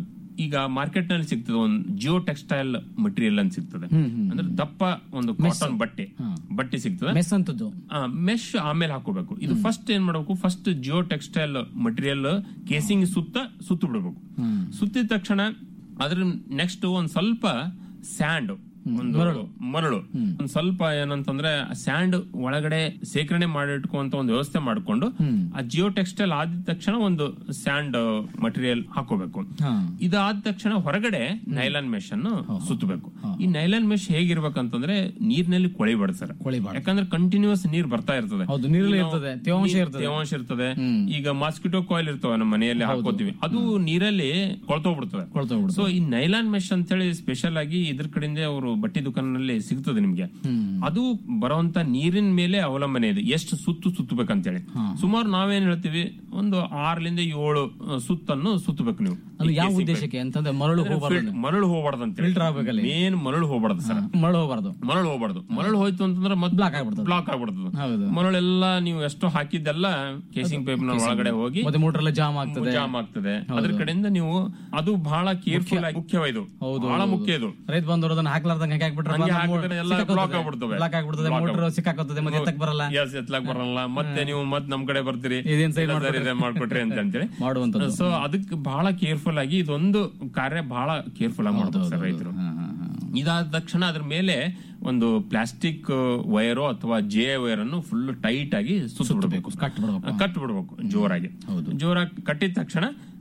ಈಗ ಮಾರ್ಕೆಟ್ ನಲ್ಲಿ ಸಿಗ್ತದೆ ಒಂದು ಜಿಯೋ ಟೆಕ್ಸ್ಟೈಲ್ ಮಟೀರಿಯಲ್ ಅಂತ ಸಿಗ್ತದೆ ಅಂದ್ರೆ ದಪ್ಪ ಒಂದು ಕಾಟನ್ ಬಟ್ಟೆ ಬಟ್ಟೆ ಸಿಗ್ತದೆ ಮೆಸ್ ಅಂತದ್ದು ಮೆಶ್ ಆಮೇಲೆ ಹಾಕೋಬೇಕು ಇದು ಫಸ್ಟ್ ಏನ್ ಮಾಡಬೇಕು first geo textile material casing ಸುತ್ತ ಸುತ್ತ ಬಿಡಬೇಕು ಸುತ್ತಿದ ತಕ್ಷಣ ಅದ್ರ ನೆಕ್ಸ್ಟ್ ಒಂದ್ ಸ್ವಲ್ಪ ಸ್ಯಾಂಡ್ ಒಂದು ಮರಳು ಒಂದ್ ಸ್ವಲ್ಪ ಏನಂತಂದ್ರೆ ಸ್ಯಾಂಡ್ ಒಳಗಡೆ ಸೇಕರಣೆ ಮಾಡಿಟ್ಕುವಂತ ಒಂದು ವ್ಯವಸ್ಥೆ ಮಾಡ್ಕೊಂಡು ಆ ಜಿಯೋ ಟೆಕ್ಸ್ಟೈಲ್ ಆದ ತಕ್ಷಣ ಒಂದು ಸ್ಯಾಂಡ್ ಮಟೀರಿಯಲ್ ಹಾಕೋಬೇಕು ಹಾ. ಇದಾದ ತಕ್ಷಣ ಹೊರಗಡೆ ನೈಲಾನ್ ಮೆಶ್ ಅನ್ನು ಸುತ್ತಬೇಕು ಈ ನೈಲಾನ್ ಮೆಶ್ ಹೇಗಿರ್ಬೇಕಂತಂದ್ರೆ ನೀರಿನಲ್ಲಿ ಕೊಳಿಬಾರ್ದು ಸರ್ ಕೊಳಿಬಾರ್ದು. ಯಾಕಂದ್ರೆ ಕಂಟಿನ್ಯೂಸ್ ನೀರ್ ಬರ್ತಾ ಇರ್ತದೆ ಹೌದು, ನೀರಲ್ಲಿ ಈಗ ನಾವು ಇರ್ತದೆ, ತೇವಾಂಶ ನೀರ್- ಇರ್ತದೆ. ತೇವಾಂಶ ಇರ್ತದೆ ಈಗ ಮಾಸ್ಕಿಟೋ ಕಾಯಿಲ್ ಇರ್ತವೆ ನಮ್ಮ ಮನೆಯಲ್ಲಿ ಹಾಕೋತೀವಿ ಅದು ನೀರಲ್ಲಿ ಕೊಳ್ತೋಗ್ಬಿಡ್ತದೆ ಕೊಳ್ತೋಗ್ಬಿಡ್ತದೆ. ಸೊ ಈ ನೈಲಾನ್ ಮೆಶ್ ಅಂತ ಹೇಳಿ ಸ್ಪೆಷಲ್ ಆಗಿ ಇದ್ರ ಕಡೆಯಿಂದ ಅವರು ಬಟ್ಟೆ ದುಕಾನಲ್ಲಿ ಸಿಗ್ತದೆ ನಿಮ್ಗೆ ಅದು ಬರುವಂತ ನೀರಿನ ಮೇಲೆ ಅವಲಂಬನೆ ಇದೆ ಎಷ್ಟು ಸುತ್ತು ಸುತ್ತಬೇಕಂತೇಳಿ ಸುಮಾರು ನಾವೇನ್ ಹೇಳ್ತೀವಿ ಒಂದು ಆರರಿಂದ ಏಳು ಆ, ಸುತ್ತನ್ನು ಸುತ್ತಬೇಕು ನೀವು ಅದು ಈ ಯಾವ casing ಉದ್ದೇಶಕ್ಕೆ ಅಂತಂದ್ರೆ ಮರಳು pipe. ಹೋಗಬಾರ್ದು ಫಿಲ್- ಮರಳು ಹೋಗ್ಬಾರ್ದು ಅಂತ Filter ಆಗ್ಬೇಕಲ್ಲಿ. ಮೇನ್ ಮರಳು ಹೋಗ್ಬಾರ್ದು ಸರ್ ಮರಳು ಹೋಗಬಾರ್ದು ಮರಳು ಹೋಗ್ಬಾರ್ದು ಮರಳು ಹೋಯ್ತು ಅಂತಂದ್ರೆ ಮತ್ತೆ Block ಆಗ್ಬಿಡ್ತದೆ. ಬ್ಲಾಕ್ ಆಗ್ಬಿಡ್ತದೆ ಹೌದು. ಮರಳೆಲ್ಲ ನೀವು ಎಷ್ಟು ಹಾಕಿದ್ದೆಲ್ಲ ಕೇಸಿಂಗ್ ಪೈಪ್ ನ ಒಳಗಡೆ ಹೋಗಿ ಮತ್ತೆ ಮೋಟರ್ ಎಲ್ಲ ಜಾಮ್ ಆಗ್ತದೆ ಜಾಮ್ ಆಗ್ತದೆ ಅದ್ರ ಕಡೆಯಿಂದ ನೀವು ಅದು ಬಹಳ ಕೇರ್ಫುಲ್ ಆಗಿ ಮುಖ್ಯವಾಯ್ತು ಹೌದು, ಬಹಳ ಹೌದು. ಮುಖ್ಯ ಇದು ರೈತ ಬಂದವರು ಅದನ್ನ ಹಾಕ್ಲಾರ್ದಂಗೆ ಹಾಕಿ ಹಾಕ್ಬಿಟ್ರೆ ಹಂಗೆ ಹಾಕಿದ್ರೆ ಎಲ್ಲ ಬ್ಲಾಕ್ ಆಗ್ಬಿಡ್ತವೆ ಬ್ಲಾಕ್ ಆಗ್ಬಿಡ್ತದೆ Block ಮೋಟರ್ ಆಗ್ಬಿಡ್ತದೆ. ಸಿಕ್ಕಾಕೋತದೆ ಮತ್ತೆ ಎತ್ತಕ್ ಬರಲ್ಲ ಎಸ್ ಎತ್ಲಾಕ್ ಬರಲ್ಲ ಮತ್ತೆ ನೀವು ಮತ್ ನಮ್ ಕಡೆ ಬರ್ತೀರಿ ಇದೇನ್ side ಇಲ್ಲ sir, ಮಾಡ್ಕೊಟ್ರಿ? ಇದೇ ಮಾಡ್ಕೊಟ್ರಿ ಅಂತ ಅಂತೇಳಿ ಮಾಡುವಂತದ್ದು. ಸೊ ಅದಕ್ಕೆ ಬಹಳ ಕೇರ್ಫುಲ್ ಆಗಿ ಇದೊಂದು ಕಾರ್ಯ ಬಹಳ ಕೇರ್ಫುಲ್ ಆಗಿ ಮಾಡ್ಬೇಕು ಸರ್ ರೈತರು ಇದಾದ ತಕ್ಷಣ ಅದ್ರ ಮೇಲೆ ಒಂದು ಪ್ಲಾಸ್ಟಿಕ್ ವೈರೋ ಅಥವಾ ಜೆ ವೈರ್ ಅನ್ನು ಫುಲ್ ಟೈಟ್ ಆಗಿ ಸುತ್ತಬಿಡಬೇಕು ಕಟ್ ಬಿಡ್ಬೇಕು. ಕಟ್ ಬಿಡ್ಬೇಕು ಜೋರಾಗಿ ಜೋರಾಗಿ ಕಟ್ಟಿದ ತಕ್ಷಣ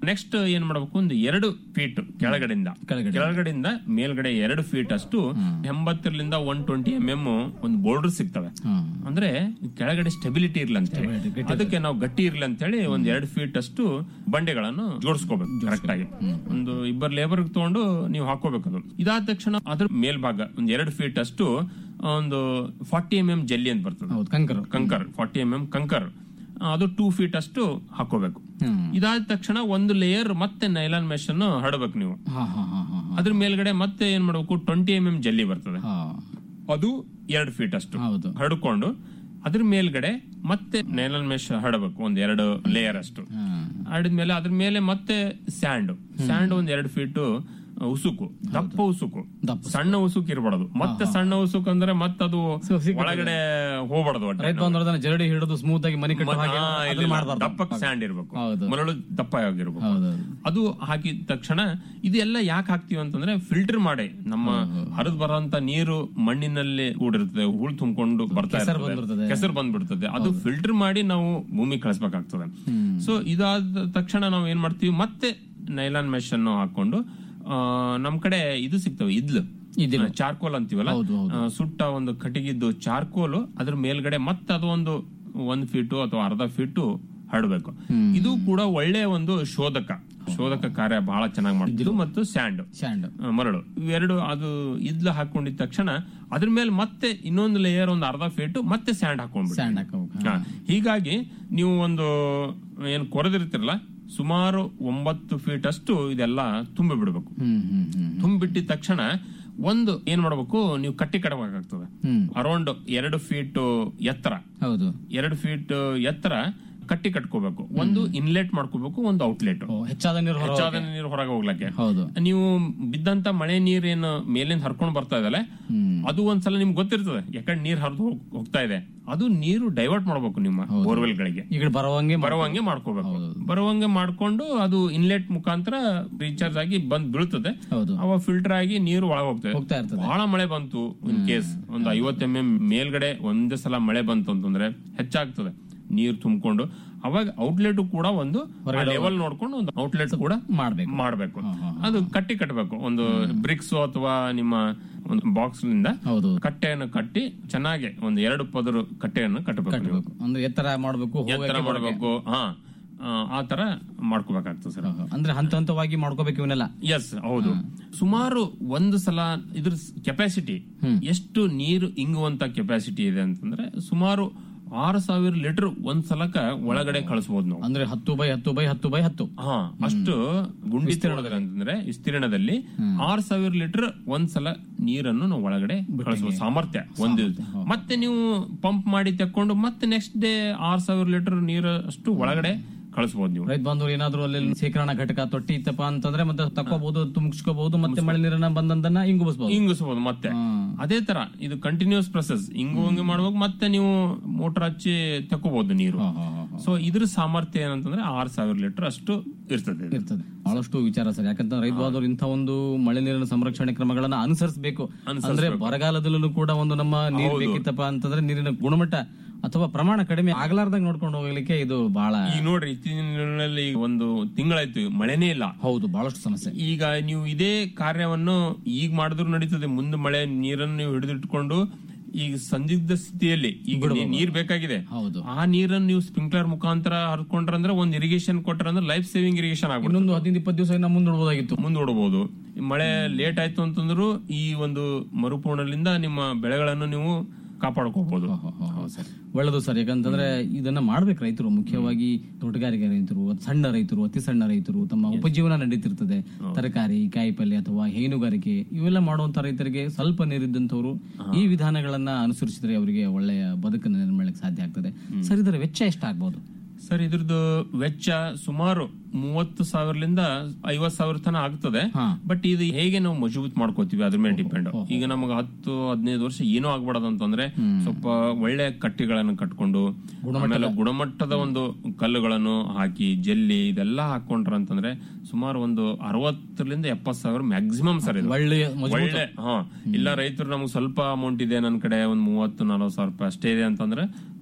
ನೆಕ್ಸ್ಟ್ ಏನ್ ಮಾಡ್ಬೇಕು ಒಂದು ಎರಡು ಫೀಟ್ ಕೆಳಗಡೆಯಿಂದ ಕೆಳಗಡೆ. ಕೆಳಗಡೆಯಿಂದ ಮೇಲ್ಗಡೆ ಎರಡು ಫೀಟ್ ಅಷ್ಟು ಎಂಬತ್ತರಿಂದ ಒನ್ ಟ್ವೆಂಟಿ ಎಂ ಎಂ ಒಂದು ಬೋರ್ಡರ್ ಸಿಗ್ತವೆ ಹ್ಮ್. ಅಂದ್ರೆ ಕೆಳಗಡೆ ಸ್ಟೆಬಿಲಿಟಿ ಇರ್ಲಿ ಅಂತ ಹೇಳಿ ಅದಕ್ಕೆ ನಾವು ಗಟ್ಟಿ ಇರ್ಲಿ ಅಂತ ಹೇಳಿ ಒಂದ್ ಎರಡು ಫೀಟ್ ಅಷ್ಟು ಬಂಡೆಗಳನ್ನು ಜೋಡಿಸ್ಕೋಬೇಕು ಕರೆಕ್ಟ್ ಆಗಿ ಒಂದು ಇಬ್ಬರು ಲೇಬರ್ ತಗೊಂಡು ನೀವು ಹಾಕೋಬೇಕು ಅದು ಇದಾದ ತಕ್ಷಣ ಅದ್ರ ಮೇಲ್ಭಾಗ ಒಂದ್ ಎರಡು ಫೀಟ್ ಅಷ್ಟು ಒಂದು ಫಾರ್ಟಿ ಎಂ ಎಂ ಜಲ್ಲಿ ಅಂತ ಬರ್ತದೆ ಹೌದು ಕಂಕರ್ ಕಂಕರ್ ಫಾರ್ಟಿ ಎಂ ಎಂ ಕಂಕರ್ ಆ, ಅದು ಟೂ ಫೀಟ್ ಅಷ್ಟು ಹಾಕೋಬೇಕು ಹ್ಮ್. ಇದಾದ ತಕ್ಷಣ ಒಂದು ಲೇಯರ್ ಮತ್ತೆ ನೈಲಾನ್ ಮೆಶ್ ಅನ್ನು ಹಡಬೇಕು ನೀವು ಹಾ ಹಾ ಹಾ ಹಾ ಅದ್ರ ಮೇಲ್ಗಡೆ ಮತ್ತೆ ಏನ್ ಮಾಡ್ಬೇಕು ಟ್ವೆಂಟಿ ಎಂ ಎಂ ಜಲ್ಲಿ ಬರ್ತದೆ ಹಾ ಅದು ಎರಡು ಫೀಟ್ ಅಷ್ಟು ಹೌದು. ಹಡ್ಕೊಂಡು ಅದ್ರ ಮೇಲ್ಗಡೆ ಮತ್ತೆ ನೈಲಾನ್ ಮೆಶ್ ಹಡಬೇಕು ಒಂದ್ ಎರಡು ಲೇಯರ್ ಅಷ್ಟು ಹ್ಮ್. ಆಡಿದ್ಮೇಲೆ ಅದ್ರ ಮೇಲೆ ಮತ್ತೆ ಸ್ಯಾಂಡ್ ಸ್ಯಾಂಡ್ ಒಂದ್ ಎರಡು ಫೀಟ್ ಉಸುಕು ದಪ್ಪ ಉಸುಕು ದಪ್ಪ ಸಣ್ಣ ಉಸುಕು ಇರಬಾರ್ದು ಮತ್ತೆ ಸಣ್ಣ ಉಸುಕು ಅಂದ್ರೆ ಮತ್ತದು ಸೊ, ಸಿಕ್ಕಿರ್ತದೆ. ಒಳಗಡೆ ಹೋಗ್ಬಾರ್ದು ಒಟ್ಟು. ರೈತ ಬಾಂಧವರದನ್ನ ಜರಡಿ ಹಿಡಿದು ಸ್ಮೂತ್ ಆಗಿ ಮನೆ ಕಟ್ಟೋ ಹಾಗೆ ಹಾ, ಅದನ್ನ ಇಲ್ಲ, ಇಲ್ಲ. ಮಾಡ್ಬಾರ್ದು. ದಪ್ಪಕ್ಕೆ ಸ್ಯಾಂಡ್ ಇರಬೇಕು ಹೌದು. ಮರಳು ದಪ್ಪ ಆಗಿರ್ಬೇಕು ಹೌದು ಅದು ಹಾಕಿದ ತಕ್ಷಣ ಇದೆಲ್ಲ ಯಾಕೆ ಹಾಕ್ತಿವಿ ಅಂತಂದ್ರೆ ಫಿಲ್ಟರ್ ಮಾಡಿ ನಮ್ಮ ಹರಿದ್ ಬರೋಂತ ನೀರು ಮಣ್ಣಿನಲ್ಲಿ ಕೂಡಿರ್ತದೆ ಹೂಳ್ ತುಂಬಿಕೊಂಡು ಬರ್ತಾ ಕೆಸರು ಇರ್ತದೆ ಬಂದ್ಬಿಡ್ತದೆ. ಕೆಸರು ಬಂದ್ಬಿಡ್ತದೆ ಅದು ಫಿಲ್ಟರ್ ಮಾಡಿ ನಾವು ಭೂಮಿ ಕಳಿಸ್ಬೇಕಾಗ್ತದೆ ಸೊ ಇದಾದ ತಕ್ಷಣ ನಾವು ಏನ್ ಮಾಡ್ತೀವಿ ಮತ್ತೆ ನೈಲಾನ್ ಮೆಶ್ ಅನ್ನು ಹಾಕೊಂಡು ಆ, ನಮ್ ಕಡೆ ಇದು ಸಿಗ್ತವೆ ಇದ್ಲು ಇದಿಲು. ಚಾರ್ಕೋಲ್ ಅಂತೀವಲ್ಲ ಹೌದು, ಹೌದು. ಆ, ಸುಟ್ಟ ಒಂದು ಕಟ್ಟಿಗಿದ್ದು ಚಾರ್ಕೋಲ್ ಅದ್ರ ಮೇಲ್ಗಡೆ ಮತ್ತೆ ಅದು ಒಂದು ಒಂದ್ ಫೀಟು ಅಥವಾ ಅರ್ಧ ಫೀಟು ಹರಡ್ಬೇಕು ಇದು ಕೂಡ ಒಳ್ಳೆ ಒಂದು ಶೋಧಕ ಶೋಧಕ ಕಾರ್ಯ ಬಹಳ ಚೆನ್ನಾಗಿ ಮಾಡ್ತಿದ್ದು ಮತ್ತು ಸ್ಯಾಂಡ್ ಸ್ಯಾಂಡ್ ಮರಳು ಇವೆರಡು ಅದು ಇದ್ಲು ಹಾಕೊಂಡಿದ ತಕ್ಷಣ ಅದ್ರ ಮೇಲೆ ಮತ್ತೆ ಇನ್ನೊಂದು ಲೇಯರ್ ಒಂದು ಅರ್ಧ ಫೀಟ್ ಮತ್ತೆ ಸ್ಯಾಂಡ್ ಹಾಕೊಂಡ್ಬಿಡಿ ಸ್ಯಾಂಡ್ ಹಾಕೋಬೇಕು ಹಾ. ಹೀಗಾಗಿ ನೀವು ಒಂದು ಏನ್ ಕೊರೆದಿರ್ತಿರಲ್ಲ ಸುಮಾರು ಒಂಬತ್ತು ಫೀಟ್ ಅಷ್ಟು ಇದೆಲ್ಲ ತುಂಬಿ ಬಿಡ್ಬೇಕು ಹ್ಮ್ ಹ್ಮ್ ಹ್ಮ್ ತುಂಬಿಟ್ಟಿದ ತಕ್ಷಣ ಒಂದು ಏನ್ ಮಾಡ್ಬೇಕು ನೀವು ಕಟ್ಟಿ ಕಟ್ಟಬೇಕಾಗ್ತದೆ ಹ್ಮ್ ಅರೌಂಡ್ ಎರಡು ಫೀಟ್ ಎತ್ತರ ಹೌದು ಎರಡು ಫೀಟ್ ಎತ್ತರ ಕಟ್ಟಿ ಕಟ್ಕೋಬೇಕು ಒಂದು ಇನ್ಲೆಟ್ ಮಾಡ್ಕೋಬೇಕು ಒಂದು ಔಟ್ಲೆಟ್ ಓ, ಹೆಚ್ಚಾದ ನೀರು ಹೊರ ಹೆಚ್ಚಾದ ನೀರು ಹೊರಗೆ ಹೋಗ್ಲಕ್ಕೆ ಹೌದು ನೀವು ಬಿದ್ದಂತ ಮಳೆ ನೀರೇನು ಮೇಲಿಂದ ಹರ್ಕೊಂಡ್ ಬರ್ತಾ ಇದಲ್ಲ ಹ್ಮ್ ಅದು ಒಂದ್ಸಲ ನಿಮ್ಗೆ ಗೊತ್ತಿರ್ತದೆ ಯಾಕಂದ್ರೆ ನೀರ್ ಹರಿದು ಹೋಗ್ತಾ ಇದೆ ಅದು ನೀರು ಡೈವರ್ಟ್ ಮಾಡ್ಬೇಕು ನಿಮ್ಮ ಬೋರ್ವೆಲ್ ಗಳಿಗೆ ಈಗ ಬರುವಂಗೆ ಮಾಡ್- ಬರುವಂಗೆ ಮಾಡ್ಕೋಬೇಕು ಹೌದು. ಬರುವಂಗೆ ಮಾಡ್ಕೊಂಡು ಅದು ಇನ್ಲೆಟ್ ಮುಖಾಂತರ ರೀಚಾರ್ಜ್ ಆಗಿ ಬಂದ್ ಬೀಳ್ತದೆ ಹೌದು ಅವ ಫಿಲ್ಟರ್ ಆಗಿ ನೀರು ಒಳಗೆ ಹೋಗ್ತದೆ ಹೋಗ್ತಾ ಇರ್ತದೆ ಬಹಳ ಮಳೆ ಬಂತು ಇನ್ ಕೇಸ್ ಒಂದು ಐವತ್ತು ಎಂ ಎಂ ಮೇಲ್ಗಡೆ ಒಂದೇ ಸಲ ಮಳೆ ಬಂತು ಅಂತಂದ್ರೆ ಹೆಚ್ಚಾಗ್ತದೆ ನೀರು ತುಂಬಿಕೊಂಡು ಅವಾಗ ಔಟ್ಲೆಟ್ ಕೂಡ ಒಂದು ಲೆವೆಲ್ ನೋಡ್ಕೊಂಡು ಒಂದು ಔಟ್ಲೆಟ್ ಕೂಡ ಮಾಡ್ಬೇಕು ಮಾಡ್ಬೇಕು ಅದು ಕಟ್ಟಿ ಕಟ್ಟಬೇಕು ಒಂದು ಬ್ರಿಕ್ಸ್ ಅಥವಾ ನಿಮ್ಮ ಒಂದು ಬಾಕ್ಸ್ ನಿಂದ ಹೌದು ಕಟ್ಟೆಯನ್ನು ಕಟ್ಟಿ ಚೆನ್ನಾಗಿ ಒಂದು ಎರಡು ಪದರು ಕಟ್ಟೆಯನ್ನು ಕಟ್ಟಬೇಕು ನೀವು. ಕಟ್ಟಬೇಕು ಅಂದ್ರೆ ಎತ್ತರ ಮಾಡ್ಬೇಕು ಎತ್ತರ ಹೋಗಕ್ಕೆ ಬರೋಕೆ. ಮಾಡಬೇಕು ಹಾ ಆ, ಆ ತರ ಮಾಡ್ಕೋಬೇಕಾಗ್ತದೆ ಸರ್ ಹೌದು. ಅಂದ್ರೆ ಹಂತ ಹಂತವಾಗಿ ಮಾಡ್ಕೋಬೇಕು ಇವನ್ನೆಲ್ಲ ಎಸ್ ಹೌದು ಸುಮಾರು ಒಂದು ಸಲ ಇದ್ರ ಕೆಪಾಸಿಟಿ ಎಷ್ಟು ನೀರು ಇಂಗುವಂತ ಕೆಪಾಸಿಟಿ ಇದೆ ಅಂತಂದ್ರೆ ಸುಮಾರು ಆರು ಸಾವಿರ ಲೀಟರ್ ಒಂದ್ ಸಲಕ್ಕ ಒಳಗಡೆ ಕಳಿಸಬಹುದು ನಾವು ಅಂದ್ರೆ ಹತ್ತು ಬೈ ಹತ್ತು ಬೈ ಹತ್ತು ಬೈ ಹತ್ತು ಹಾ ಅಷ್ಟು ಗುಂಡಿ ಅಂತಂದ್ರೆ ವಿಸ್ತೀರ್ಣದಲ್ಲಿ ಆರ್ ಸಾವಿರ ಲೀಟರ್ ಒಂದ್ ಸಲ ನೀರನ್ನು ನಾವು ಒಳಗಡೆ ಕಳಿಸುವ ಸಾಮರ್ಥ್ಯ ಒಂದು ಮತ್ತೆ ನೀವು ಪಂಪ್ ಮಾಡಿ ತಕೊಂಡು ಮತ್ತೆ ನೆಕ್ಸ್ಟ್ ಡೇ ಆರ್ ಸಾವಿರ ಲೀಟರ್ ನೀರು ಅಷ್ಟು ಒಳಗಡೆ ಕಳಿಸಬಹುದು ನೀವು ರೈತ ಬಾಂಧವರು ಏನಾದ್ರು ಅಲ್ಲಿ ಶೇಖರಣಾ ಘಟಕ ತೊಟ್ಟಿ ಇತ್ತಪ್ಪ ಅಂತಂದ್ರೆ ಮತ್ತೆ ತಕ್ಕೋಬಹುದು ತುಂಬಿಸ್ಕೋಬಹುದು ಮತ್ತೆ ಮಳೆ ನೀರನ್ನ ಬಂದಂದನ್ನ ಇಂಗುಬಿಸಬಹುದು ಇಂಗಿಸಬಹುದು ಮತ್ತೆ ಅದೇ ತರ ಇದು ಕಂಟಿನ್ಯೂಸ್ ಪ್ರೊಸೆಸ್ ಹಿಂಗು ಹಂಗೆ ಮಾಡ್ಬೇಕು ಮತ್ತೆ ನೀವು ಮೋಟರ್ ಹಚ್ಚಿ ತಕೋಬಹುದು ನೀರು ಸೊ ಇದ್ರ ಸಾಮರ್ಥ್ಯ ಏನಂತಂದ್ರೆ ಆರ್ ಸಾವಿರ ಲೀಟರ್ ಅಷ್ಟು ಇರ್ತದೆ ಇದು. ಇರ್ತದೆ ಬಹಳಷ್ಟು ವಿಚಾರ ಸರ್ ಯಾಕಂದ್ರೆ ರೈತ ಬಾಂಧವರು ಇಂಥ ಒಂದು ಮಳೆ ನೀರಿನ ಸಂರಕ್ಷಣೆ ಕ್ರಮಗಳನ್ನ ಅನುಸರಿಸಬೇಕು ಅಂದ್ರೆ ಬರಗಾಲದಲ್ಲೂ ಕೂಡ ಒಂದು ನಮ್ಮ ನೀರು ಬೇಕಿತ್ತಪ್ಪ ಅಂತಂದ್ರೆ ನೀರಿನ ಗುಣಮಟ್ಟ ಅಥವಾ ಪ್ರಮಾಣ ಕಡಿಮೆ ಆಗ್ಲಾರ್ದಾಗ ನೋಡ್ಕೊಂಡು ಹೋಗ್ಲಿಕ್ಕೆ ಇದು ಬಹಳ ಈಗ ನೋಡ್ರಿ ಇತ್ತೀಚಿನ ದಿನಗಳಲ್ಲಿ ಈಗ ಒಂದು ತಿಂಗಳಾಯ್ತು ಮಳೆನೇ ಇಲ್ಲ ಹೌದು ಬಹಳಷ್ಟು ಸಮಸ್ಯೆ ಈಗ ನೀವು ಇದೇ ಕಾರ್ಯವನ್ನು ಈಗ ಮಾಡಿದ್ರು ನಡೀತದೆ ಮುಂದೆ ಮಳೆ ನೀರನ್ನು ನೀವು ಹಿಡಿದಿಟ್ಕೊಂಡು ಈಗ ಸಂದಿಗ್ಧ ಸ್ಥಿತಿಯಲ್ಲಿ ಈಗ ನೀ- ನೀರ್ ಬೇಕಾಗಿದೆ ಹೌದು ಆ ನೀರನ್ನು ನೀವು ಸ್ಪ್ರಿಂಕ್ಲರ್ ಮುಖಾಂತರ ಹರ್ಕೊಂಡ್ರಂದ್ರೆ ಒಂದ್ ಇರಿಗೇಷನ್ ಕೊಟ್ರಂದ್ರೆ ಲೈಫ್ ಸೇವಿಂಗ್ ಇರಿಗೇಷನ್ ಆಗ್ಬಿಡುತ್ತೆ ಇನ್ನೊಂದು ಹದಿನೈದು ಇಪ್ಪತ್ತು ದಿವಸ ನಾವು ಮುಂದೂಡಬಹುದಾಗಿತ್ತು ಮುಂದೂಡಬಹುದು ಮಳೆ ಲೇಟ್ ಆಯ್ತು ಅಂತಂದ್ರು ಈ ಒಂದು ಮರುಪೂರ್ಣದಿಂದ ನಿಮ್ಮ ಬೆಳೆಗಳನ್ನು ನೀವು ಕಾಪಾಡ್ಕೋಬಹುದು ಒಳ್ಳೆದು ಸರ್ ಯಾಕಂತಂದ್ರೆ ಇದನ್ನ ಮಾಡ್ಬೇಕು ರೈತರು ಮುಖ್ಯವಾಗಿ ತೋಟಗಾರಿಕೆ ರೈತರು ಸಣ್ಣ ರೈತರು ಅತಿ ಸಣ್ಣ ರೈತರು ತಮ್ಮ ಉಪಜೀವನ ನಡೀತಿರ್ತದೆ ತರಕಾರಿ ಕಾಯಿಪಲ್ಯ ಅಥವಾ ಹೈನುಗಾರಿಕೆ ಇವೆಲ್ಲ ಮಾಡುವಂತ ರೈತರಿಗೆ ಸ್ವಲ್ಪ ನೀರಿದ್ದಂಥವ್ರು ಈ ವಿಧಾನಗಳನ್ನ ಅನುಸರಿಸಿದ್ರೆ ಅವರಿಗೆ ಒಳ್ಳೆಯ ಬದುಕನ್ನು ನಿರ್ಮಾಣಕ್ಕೆ ಸಾಧ್ಯ ಆಗ್ತದೆ ಸರ್ ಇದರ ವೆಚ್ಚ ಎಷ್ಟಾಗ್ಬೋದು ಸರ್ ಇದ್ರದ್ದು ವೆಚ್ಚ ಸುಮಾರು ಮೂವತ್ತು ಸಾವಿರದಿಂದ ಐವತ್ ಸಾವಿರ ತನ ಆಗ್ತದೆ ಹಾ. ಬಟ್ ಇದು ಹೇಗೆ ನಾವು ಮಜಬೂತ್ ಮಾಡ್ಕೋತೀವಿ ಅದ್ರ ಮೇಲೆ ಡಿಪೆಂಡ್ ಈಗ ನಮಗೆ ಹತ್ತು ಹದಿನೈದು ವರ್ಷ ಏನೂ ಆಗ್ಬಾರ್ದು ಅಂತಂದ್ರೆ ಸ್ವಲ್ಪ ಒಳ್ಳೆ ಕಟ್ಟಿಗಳನ್ನು ಕಟ್ಕೊಂಡು ಆಮೇಲೆ ಗುಣಮಟ್ಟದ ಒಂದು ಕಲ್ಲುಗಳನ್ನು ಹಾಕಿ ಜಲ್ಲಿ ಇದೆಲ್ಲ ಹಾಕೊಂಡ್ರ ಅಂತಂದ್ರೆ ಸುಮಾರು ಒಂದು ಅರವತ್ತರಿಂದ ಎಪ್ಪತ್ ಸಾವಿರ ಮ್ಯಾಕ್ಸಿಮಮ್ ಸರ್ ಇದು ಒಳ್ಳೆಯ ಒಳ್ಳೆ ಹಾ ಇಲ್ಲ ರೈತರು ನಮ್ಗೆ ಸ್ವಲ್ಪ ಅಮೌಂಟ್ ಇದೆ ನನ್ನ ಕಡೆ ಒಂದ್ ಮೂವತ್ತು ನಲವತ್ತು ಸಾವಿರ ರೂಪಾಯಿ ಅಷ್ಟೇ ಇದೆ ಅಂತಂದ್ರೆ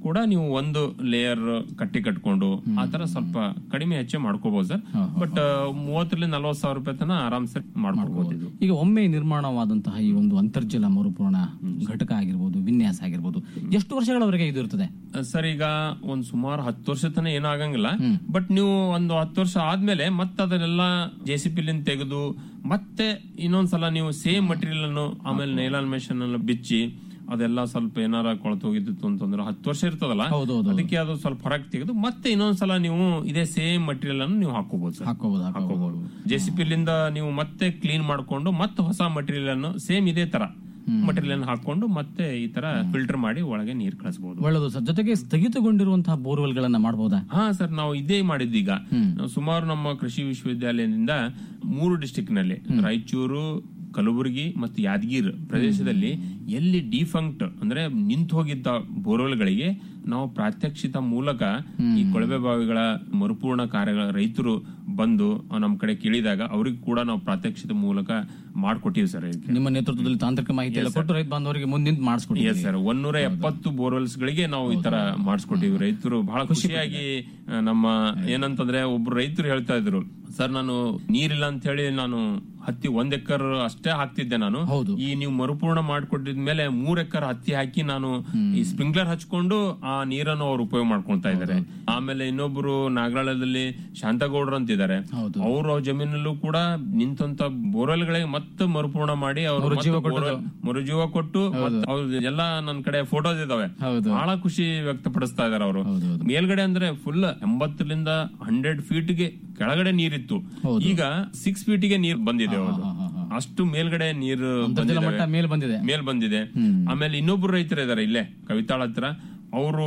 ಕೂಡ ನೀವು ಒಂದು ಲೇಯರ್ ಕಟ್ಟಿ ಕಟ್ಕೊಂಡು ಆ ತರ ಸ್ವಲ್ಪ ಕಡಿಮೆ ಹೆಚ್ಚೆ ಮಾಡ್ಕೋಬಹುದು ಸರ್ ಬಟ್ ಮೂವತ್ತರಿಂದ ನಲ್ವತ್ತು ಸಾವಿರ ರೂಪಾಯಿ ತನ ಆರಾಮ್ಸೆ ಮಾಡ್ಕೋಬಹುದು ಇದು ಈಗ ಒಮ್ಮೆ ನಿರ್ಮಾಣವಾದಂತಹ ಈ ಒಂದು ಅಂತರ್ಜಲ ಮರುಪೂರ್ಣ ಘಟಕ ಆಗಿರ್ಬೋದು ವಿನ್ಯಾಸ ಆಗಿರ್ಬೋದು ಎಷ್ಟು ವರ್ಷಗಳವರೆಗೆ ಇದು ಇರ್ತದೆ ಸರ್ ಈಗ ಒಂದ್ ಸುಮಾರು ಹತ್ತು ವರ್ಷ ತನ ಏನೂ ಆಗಂಗಿಲ್ಲ ಬಟ್ ನೀವು ಒಂದು ಹತ್ತು ವರ್ಷ ಆದ್ಮೇಲೆ ಮತ್ತೆ ಅದನ್ನೆಲ್ಲ ಜೆ ಸಿ ಪಿ ತೆಗೆದು ಮತ್ತೆ ಇನ್ನೊಂದ್ಸಲ ನೀವು ಸೇಮ್ ಮಟೀರಿಯಲ್ ಅನ್ನು ಆಮೇಲೆ ನೈಲಾನ್ ಮೆಷಿನ್ ಅನ್ನು ಬಿಚ್ಚಿ ಅದೆಲ್ಲ ಸ್ವಲ್ಪ ಏನಾರ ಕೊಳತು ಹೋಗಿದ್ದು ಅಂತಂದ್ರೆ ಹತ್ತು ವರ್ಷ ಇರ್ತದಲ್ಲ ಹೌದು, ಹೌದು, ಅದಕ್ಕೆ ಅದು ಸ್ವಲ್ಪ ಹೊರಗೆ ತೆಗೆದು ಮತ್ತೆ ಇನ್ನೊಂದ್ಸಲ ನೀವು ಇದೇ ಸೇಮ್ ಮಟೀರಿಯಲ್ ಅನ್ನು ನೀವು ಹಾಕೋಬಹುದು ಸರ್ ಹಾಕೋಬಹುದು ಹಾಕೋಬಹುದು ಜೆ ಸಿ ಲಿಂದ ನೀವು ಮತ್ತೆ ಕ್ಲೀನ್ ಮಾಡ್ಕೊಂಡು ಮತ್ತೆ ಹೊಸ ಮಟೀರಿಯಲ್ ಅನ್ನು ಸೇಮ್ ಇದೇ ತರ ಮಟೀರಿಯಲ್ ಅನ್ನು ಹಾಕೊಂಡು ಮತ್ತೆ ಈ ತರ ಫಿಲ್ಟರ್ ಮಾಡಿ ಒಳಗೆ ನೀರ್ ಕಳಿಸಬಹುದು ಒಳ್ಳೆದು ಸರ್ ಜೊತೆಗೆ ಸ್ಥಗಿತಗೊಂಡಿರುವಂತಹ ಬೋರ್ವೆಲ್ ಗಳನ್ನ ಮಾಡಬಹುದಾ ಹಾ ಸರ್ ನಾವು ಇದೇ ಮಾಡಿದ್ದೀಗ ನಾವು ಸುಮಾರು ನಮ್ಮ ಕೃಷಿ ವಿಶ್ವವಿದ್ಯಾಲಯದಿಂದ ಮೂರು ಡಿಸ್ಟಿಕ್ ನಲ್ಲಿ ರಾಯಚೂರು ಕಲಬುರಗಿ ಮತ್ತು ಯಾದಗಿರ್ ಪ್ರದೇಶದಲ್ಲಿ ಎಲ್ಲಿ ಡಿಫಂಕ್ಟ್ ಅಂದ್ರೆ ನಿಂತು ಹೋಗಿದ್ದ ಬೋರ್ವೆಲ್ಗಳಿಗೆ ನಾವು ಪ್ರಾತ್ಯಕ್ಷಿತ ಮೂಲಕ ಈ ಕೊಳವೆ ಬಾವಿಗಳ ಮರುಪೂರ್ಣ ಕಾರ್ಯಗಳ ರೈತರು ಬಂದು ನಮ್ಮ ಕಡೆ ಕೇಳಿದಾಗ ಅವ್ರಿಗೆ ಕೂಡ ನಾವು ಪ್ರಾತ್ಯಕ್ಷಿತ ಮೂಲಕ ಮಾಡ್ಕೊಟ್ಟಿವಿ ಸರ್ ಇದಕ್ಕೆ ನಿಮ್ಮ ನೇತೃತ್ವದಲ್ಲಿ ತಾಂತ್ರಿಕ ಮಾಹಿತಿ ಎಲ್ಲ ಕೊಟ್ಟು ರೈತ ಬಾಂಧವರಿಗೆ ಮುಂದೆ ಮಾಡಿಸ್ಕೊಡಿ ಎಸ್ ಸರ್ ಒನ್ನೂರ ಎಪ್ಪತ್ತು ಬೋರ್ವೆಲ್ಸ್ ಗಳಿಗೆ ನಾವು ಈ ತರ ಮಾಡಿಸ್ಕೊಟ್ಟಿವಿ ರೈತರು ಬಹಳ ಖುಷಿಯಾಗಿ ಆ, ನಮ್ಮ ಏನಂತಂದ್ರೆ ಒಬ್ರು ರೈತರು ಹೇಳ್ತಾ ಇದ್ರು ಸರ್ ನಾನು ನೀರಿಲ್ಲ ಅಂತ ಹೇಳಿ ನಾನು ಹತ್ತಿ ಒಂದ್ ಎಕರ್ ಅಷ್ಟೇ ಹಾಕ್ತಿದ್ದೆ ನಾನು ಹೌದು. ಈ ನೀವು ಮರುಪೂರ್ಣ ಮಾಡ್ಕೊಟ್ಟಿದ್ಮೇಲೆ ಮೂರ್ ಎಕರ್ ಹತ್ತಿ ಹಾಕಿ ನಾನು ಈ ಸ್ಪ್ರಿಂಕ್ಲರ್ ಹಚ್ಕೊಂಡು ಆ ನೀರನ್ನು ಅವ್ರು ಉಪಯೋಗ ಮಾಡ್ಕೊಳ್ತಾ ಇದ್ದಾರೆ ಆಮೇಲೆ ಇನ್ನೊಬ್ರು ನಾಗರಾಳದಲ್ಲಿ ಶಾಂತಗೌಡ್ರು ಅಂತಿದ್ದಾರೆ ಹೌದು. ಅವ್ರ ಜಮೀನಲ್ಲೂ ಕೂಡ ನಿಂತಂತ ಬೋರ್ವೆಲ್ ಗಳಿಗೆ ಮತ್ತೆ ಮರುಪೂರ್ಣ ಮಾಡಿ ಅವರು ಮರುಜೀವ ಕೊಟ್ಟದ್ದು. ಮರುಜೀವ ಕೊಟ್ಟು ಮತ್ತೆ ಅವ್ರು ಎಲ್ಲ ನನ್ನ ಕಡೆ ಫೋಟೋಸ್ ಇದಾವೆ ಹೌದು. ಬಹಳ ಖುಷಿ ವ್ಯಕ್ತಪಡಿಸ್ತಾ ಇದಾರೆ ಅವರು ಹೌದು, ಹೌದು. ಮೇಲ್ಗಡೆ ಅಂದ್ರೆ ಫುಲ್ ಎಂಬತ್ತರಿಂದ ಹಂಡ್ರೆಡ್ ಫೀಟ್ ಗೆ ಕೆಳಗಡೆ ನೀರಿತ್ತು ಹೌದು. ಈಗ ಸಿಕ್ಸ್ ಫೀಟ್ ಗೆ ನೀರ್ ಬಂದಿದೆ ಅವ್ರದ್ದು ಹಾ, ಹಾ, ಹಾ. ಅಷ್ಟು ಮೇಲ್ಗಡೆ ನೀರು ಅಂತರ್ಜಲ ಬಂದಿದಾವೆ. ಮಟ್ಟ ಮೇಲೆ ಬಂದಿದೆ ಮೇಲ್ ಬಂದಿದೆ ಆಮೇಲೆ ಇನ್ನೊಬ್ರು ರೈತರು ಇದಾರೆ ಇಲ್ಲೇ ಕವಿತಾಳ ಹತ್ರ ಅವರು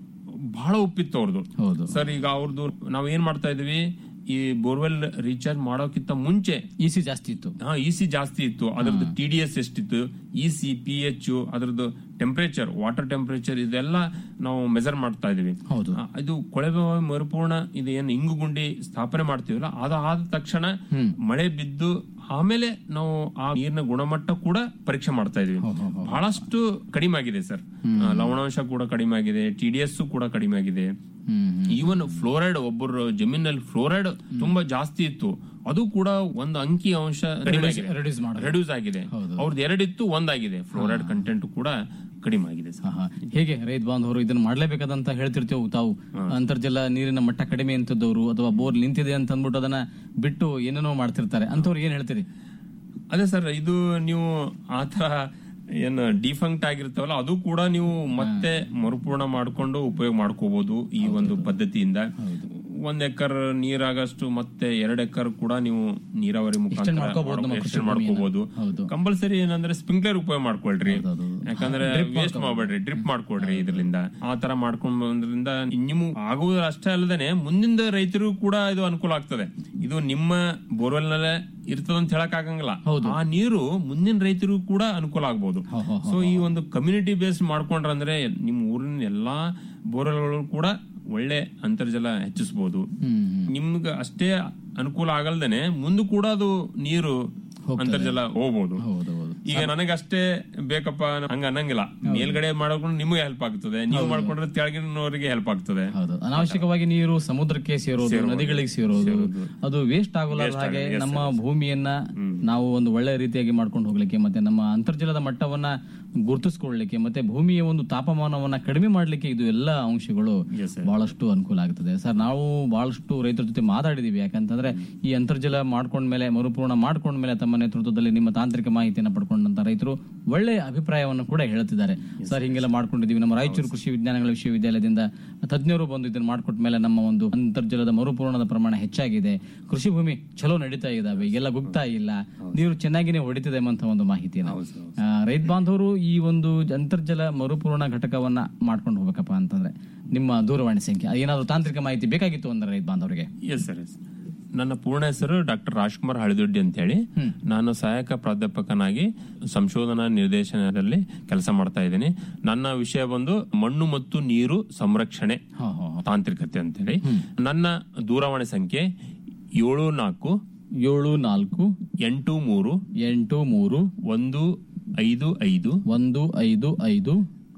ಬಹಳ ಉಪ್ಪಿತ್ತು ಅವ್ರದ್ದು ಹೌದು ಸರ್ ಈಗ ಅವ್ರದ್ದು ನಾವ್ ಏನ್ ಮಾಡ್ತಾ ಇದೀವಿ ಈ ಬೋರ್ವೆಲ್ ರೀಚಾರ್ಜ್ ಮಾಡೋಕ್ಕಿಂತ ಮುಂಚೆ ಇಸಿ ಜಾಸ್ತಿ ಇತ್ತು ಹಾ ಇ ಸಿ ಜಾಸ್ತಿ ಇತ್ತು ಅದ್ರದ್ದು ಟಿ ಡಿ ಎಸ್ ಎಷ್ಟಿತ್ತು ಇ ಸಿ ಪಿ ಎಚ್ ಅದ್ರದ್ದು ಟೆಂಪರೇಚರ್ ವಾಟರ್ ಟೆಂಪರೇಚರ್ ಇದೆಲ್ಲ ನಾವು ಮೆಜರ್ ಮಾಡ್ತಾ ಇದೀವಿ ಹೌದು. ಆ, ಇದು ಕೊಳವೆ ಬಾವಿ ಮರುಪೂರ್ಣ ಇದು ಏನು ಇಂಗು ಗುಂಡಿ ಸ್ಥಾಪನೆ ಮಾಡ್ತೀವಲ್ಲ ಅದಾದ ತಕ್ಷಣ ಮಳೆ ಬಿದ್ದು ಆಮೇಲೆ ನಾವು ಆ ನೀರಿನ ಗುಣಮಟ್ಟ ಕೂಡ ಪರೀಕ್ಷೆ ಮಾಡ್ತಾ ಇದೀವಿ ಬಹಳಷ್ಟು ಕಡಿಮೆ ಆಗಿದೆ ಸರ್ ಆ, ಲವಣಾಂಶ ಕೂಡ ಕಡಿಮೆ ಆಗಿದೆ ಟಿ ಡಿ ಎಸ್ ಕೂಡ ಕಡಿಮೆ ಆಗಿದೆ ಹ್ಮ್ ಈವನ್ ಫ್ಲೋರೈಡ್ ಒಬ್ಬರು ಜಮೀನಲ್ಲಿ ಫ್ಲೋರೈಡ್ ತುಂಬಾ ಜಾಸ್ತಿ ಇತ್ತು ಅದು ಕೂಡ ಒಂದು ಅಂಕಿ ಅಂಶ ಕಡಿಮೆ ಆಗಿದೆ ರೆಡ್ಯೂಸ್ ಮಾಡಿ ರೆಡ್ಯೂಸ್ ಆಗಿದೆ ಅವ್ರದ್ದು ಎರಡಿತ್ತು ಒಂದಾಗಿದೆ ಫ್ಲೋರೈಡ್ ಕಂಟೆಂಟ್ ಕೂಡ ಕಡಿಮೆ ಆಗಿದೆ ಸರ್ ಆಹಾ. ಹೇಗೆ ರೈತ ಬಾಂಧವರು ಇದನ್ನ ಮಾಡ್ಲೇಬೇಕದಂತ ಹೇಳ್ತಿರ್ತೇವೆ ತಾವು ಅಂತರ್ಜಲ ನೀರಿನ ಮಟ್ಟ ಕಡಿಮೆ ಅಂತದವರು ಅಥವಾ ಬೋರ್ ನಿಂತಿದೆ ಅಂತ ಅಂದ್ಬಿಟ್ಟು ಅದನ್ನ ಬಿಟ್ಟು ಏನೇನೋ ಮಾಡ್ತಿರ್ತಾರೆ ಅಂತವ್ರು ಏನ್ ಹೇಳ್ತೀರಿ ಅದೇ ಸರ್ ಇದು ನೀವು ಆತರ ಏನು ಡಿಫಂಕ್ಟ್ ಆಗಿರ್ತಾವಲ್ಲ ಅದು ಕೂಡ ನೀವು ಮತ್ತೆ ಮರುಪೂರ್ಣ ಮಾಡ್ಕೊಂಡು ಉಪಯೋಗ ಮಾಡ್ಕೋಬಹುದು ಈ ಒಂದು ಪದ್ಧತಿಯಿಂದ ಒಂದ್ ಎಕರ್ ನೀರಾಗಷ್ಟು ಮತ್ತೆ ಎರಡ್ ಎಕರ್ ಕೂಡ ನೀವು ನೀರಾವರಿ ಮುಖಾಂತರ ಮಾಡ್ಕೋಬಹುದು ನಮ್ಮ extend ಮಾಡ್ಕೋಬಹುದು ಹೌದು. ಕಂಪಲ್ಸರಿ ಏನಂದ್ರೆ ಸ್ಪ್ರಿಂಕ್ಲರ್ ಉಪಯೋಗ ಮಾಡ್ಕೊಳ್ರಿ ಹೌದು. ಯಾಕಂದ್ರೆ ವೇಸ್ಟ್ ಮಾಡ್ಬೇಡ್ರಿ ಡ್ರಿಪ್ ಮಾಡ್ಕೊಡ್ರಿ ಇದರಿಂದ ಆ ತರ ಮಾಡ್ಕೊಂಡ್ ಬಂದ್ರಿಂದ ನಿಮ್ಮ ಆಗುವುದು ಅಷ್ಟೇ ಅಲ್ಲದೆ ಮುಂದಿನ ರೈತರು ಕೂಡ ಇದು ಅನುಕೂಲ ಆಗ್ತದೆ ಇದು ನಿಮ್ಮ ಬೋರ್ವೆಲ್ ನಲ್ಲೇ ಇರ್ತದಂತ ಹೇಳಕ್ ಆಗಂಗಿಲ್ಲ ಆ ನೀರು ಮುಂದಿನ ರೈತರಿಗೂ ಕೂಡ ಅನುಕೂಲ ಆಗ್ಬಹುದು ಸೊ ಈ ಒಂದು ಕಮ್ಯುನಿಟಿ ಬೇಸ್ ಮಾಡ್ಕೊಂಡ್ರಂದ್ರೆ ನಿಮ್ಮ ಊರಿನ ಎಲ್ಲಾ ಬೋರ್ವೆಲ್ಗಳು ಕೂಡ ಒಳ್ಳೆ ಅಂತರ್ಜಲ ಹೆಚ್ಚಿಸಬಹುದು ನಿಮ್ಗೆ ಅಷ್ಟೇ ಅನುಕೂಲ ಆಗಲ್ದೇನೆ ಮುಂದೆ ಕೂಡ ಅದು ನೀರು ಅಂತರ್ಜಲ ಹೋಗ್ಬೋದು ಹೌದೌದು ಈಗ ನನಗಷ್ಟೇ ಬೇಕಪ್ಪ ಹಂಗ ಅನ್ನಂಗಿಲ್ಲ ಮೇಲ್ಗಡೆ ಮಾಡ್ಕೊಂಡು ನಿಮಗೆ ಹೆಲ್ಪ್ ಆಗ್ತದೆ ನೀವು ಮಾಡ್ಕೊಂಡ್ರೆ ಕೆಳಗಿನವರಿಗೆ ಹೆಲ್ಪ್ ಆಗ್ತದೆ ಹೌದು ಅನಾವಶ್ಯಕವಾಗಿ ನೀರು ಸಮುದ್ರಕ್ಕೆ ಸೇರೋದು ನದಿಗಳಿಗೆ ಸೇರೋದು ಅದು ವೇಸ್ಟ್ ಆಗೋಲ್ಲ ಹಾಗೆ ನಮ್ಮ ಭೂಮಿಯನ್ನ ನಾವು ಒಂದು ಒಳ್ಳೆ ರೀತಿಯಾಗಿ ಮಾಡ್ಕೊಂಡು ಹೋಗ್ಲಿಕ್ಕೆ ಮತ್ತೆ ನಮ್ಮ ಅಂತರ್ಜಲದ ಮಟ್ಟವನ್ನ ಗುರುತಿಸ್ಕೊಳ್ಳಿಕ್ಕೆ ಮತ್ತೆ ಭೂಮಿಯ ಒಂದು ತಾಪಮಾನವನ್ನ ಕಡಿಮೆ ಮಾಡ್ಲಿಕ್ಕೆ ಇದು ಎಲ್ಲ ಅಂಶಗಳು ಬಹಳಷ್ಟು ಅನುಕೂಲ ಆಗ್ತದೆ ಸರ್ ನಾವು ಬಹಳಷ್ಟು ರೈತರ ಜೊತೆ ಮಾತಾಡಿದೀವಿ ಯಾಕಂತಂದ್ರೆ ಈ ಅಂತರ್ಜಲ ಮಾಡ್ಕೊಂಡ್ಮೇಲೆ ಮರುಪೂರ್ಣ ಮಾಡ್ಕೊಂಡ್ಮೇಲೆ ತಮ್ಮ ನೇತೃತ್ವದಲ್ಲಿ ನಿಮ್ಮ ತಾಂತ್ರಿಕ ಮಾಹಿತಿಯನ್ನು ಪಡ್ಕೊಂಡಂತ ರೈತರು ಒಳ್ಳೆ ಅಭಿಪ್ರಾಯವನ್ನು ಕೂಡ ಹೇಳ್ತಿದ್ದಾರೆ ಸರ್ ಹಿಂಗೆಲ್ಲ ಮಾಡ್ಕೊಂಡಿದೀವಿ ನಮ್ಮ ರಾಯಚೂರು ಕೃಷಿ ವಿಜ್ಞಾನಗಳ ವಿಶ್ವವಿದ್ಯಾಲಯದಿಂದ ತಜ್ಞರು ಬಂದು ಇದನ್ನ ಮಾಡ್ಕೊಟ್ಟ ಮೇಲೆ ನಮ್ಮ ಒಂದು ಅಂತರ್ಜಲದ ಮರುಪೂರಣದ ಪ್ರಮಾಣ ಹೆಚ್ಚಾಗಿದೆ ಕೃಷಿ ಭೂಮಿ ಚಲೋ ನಡೀತಾ ಇದಾವೆ ಈಗೆಲ್ಲ ಗುಪ್ತಾ ಇಲ್ಲ ನೀರು ಚೆನ್ನಾಗಿನೇ ಹೊಡಿತಿದೆ ಎಂಬಂತ ಒಂದು ಮಾಹಿತಿನ ಆ, ರೈತ ಬಾಂಧವರು ಈ ಒಂದು ಅಂತರ್ಜಲ ಮರುಪೂರ್ಣ ಘಟಕವನ್ನ ಮಾಡ್ಕೊಂಡು ಹೋಗ್ಬೇಕಪ್ಪ ಅಂತಂದ್ರೆ ನಿಮ್ಮ ದೂರವಾಣಿ ಸಂಖ್ಯೆ ಏನಾದ್ರು ತಾಂತ್ರಿಕ ಮಾಹಿತಿ ಬೇಕಾಗಿತ್ತು ಅಂದ್ರೆ ರೈತ ಬಾಂಧವರಿಗೆ ಎಸ್ ಸರ್ ಎಸ್ ನನ್ನ ಪೂರ್ಣ ಹೆಸರು ಡಾಕ್ಟರ್ ರಾಜ್ಕುಮಾರ್ ಹಳದೊಡ್ಡಿ ಅಂತ ಹೇಳಿ ನಾನು ಸಹಾಯಕ ಪ್ರಾಧ್ಯಾಪಕನಾಗಿ ಸಂಶೋಧನಾ ನಿರ್ದೇಶನದಲ್ಲಿ ಕೆಲಸ ಮಾಡ್ತಾ ಇದ್ದೀನಿ ನನ್ನ ವಿಷಯ ಬಂದು ಮಣ್ಣು ಮತ್ತು ನೀರು ಸಂರಕ್ಷಣೆ ಹಾ ಹಾ ಹಾ. ತಾಂತ್ರಿಕತೆ ಅಂತ ಹೇಳಿ ನನ್ನ ದೂರವಾಣಿ ಸಂಖ್ಯೆ ಏಳು ನಾಲ್ಕು ಏಳು ನಾಲ್ಕು ಎಂಟು ಮೂರು ಎಂಟು ಮೂರು ಒಂದು ಐದು ಐದು ಒಂದು ಐದು ಐದು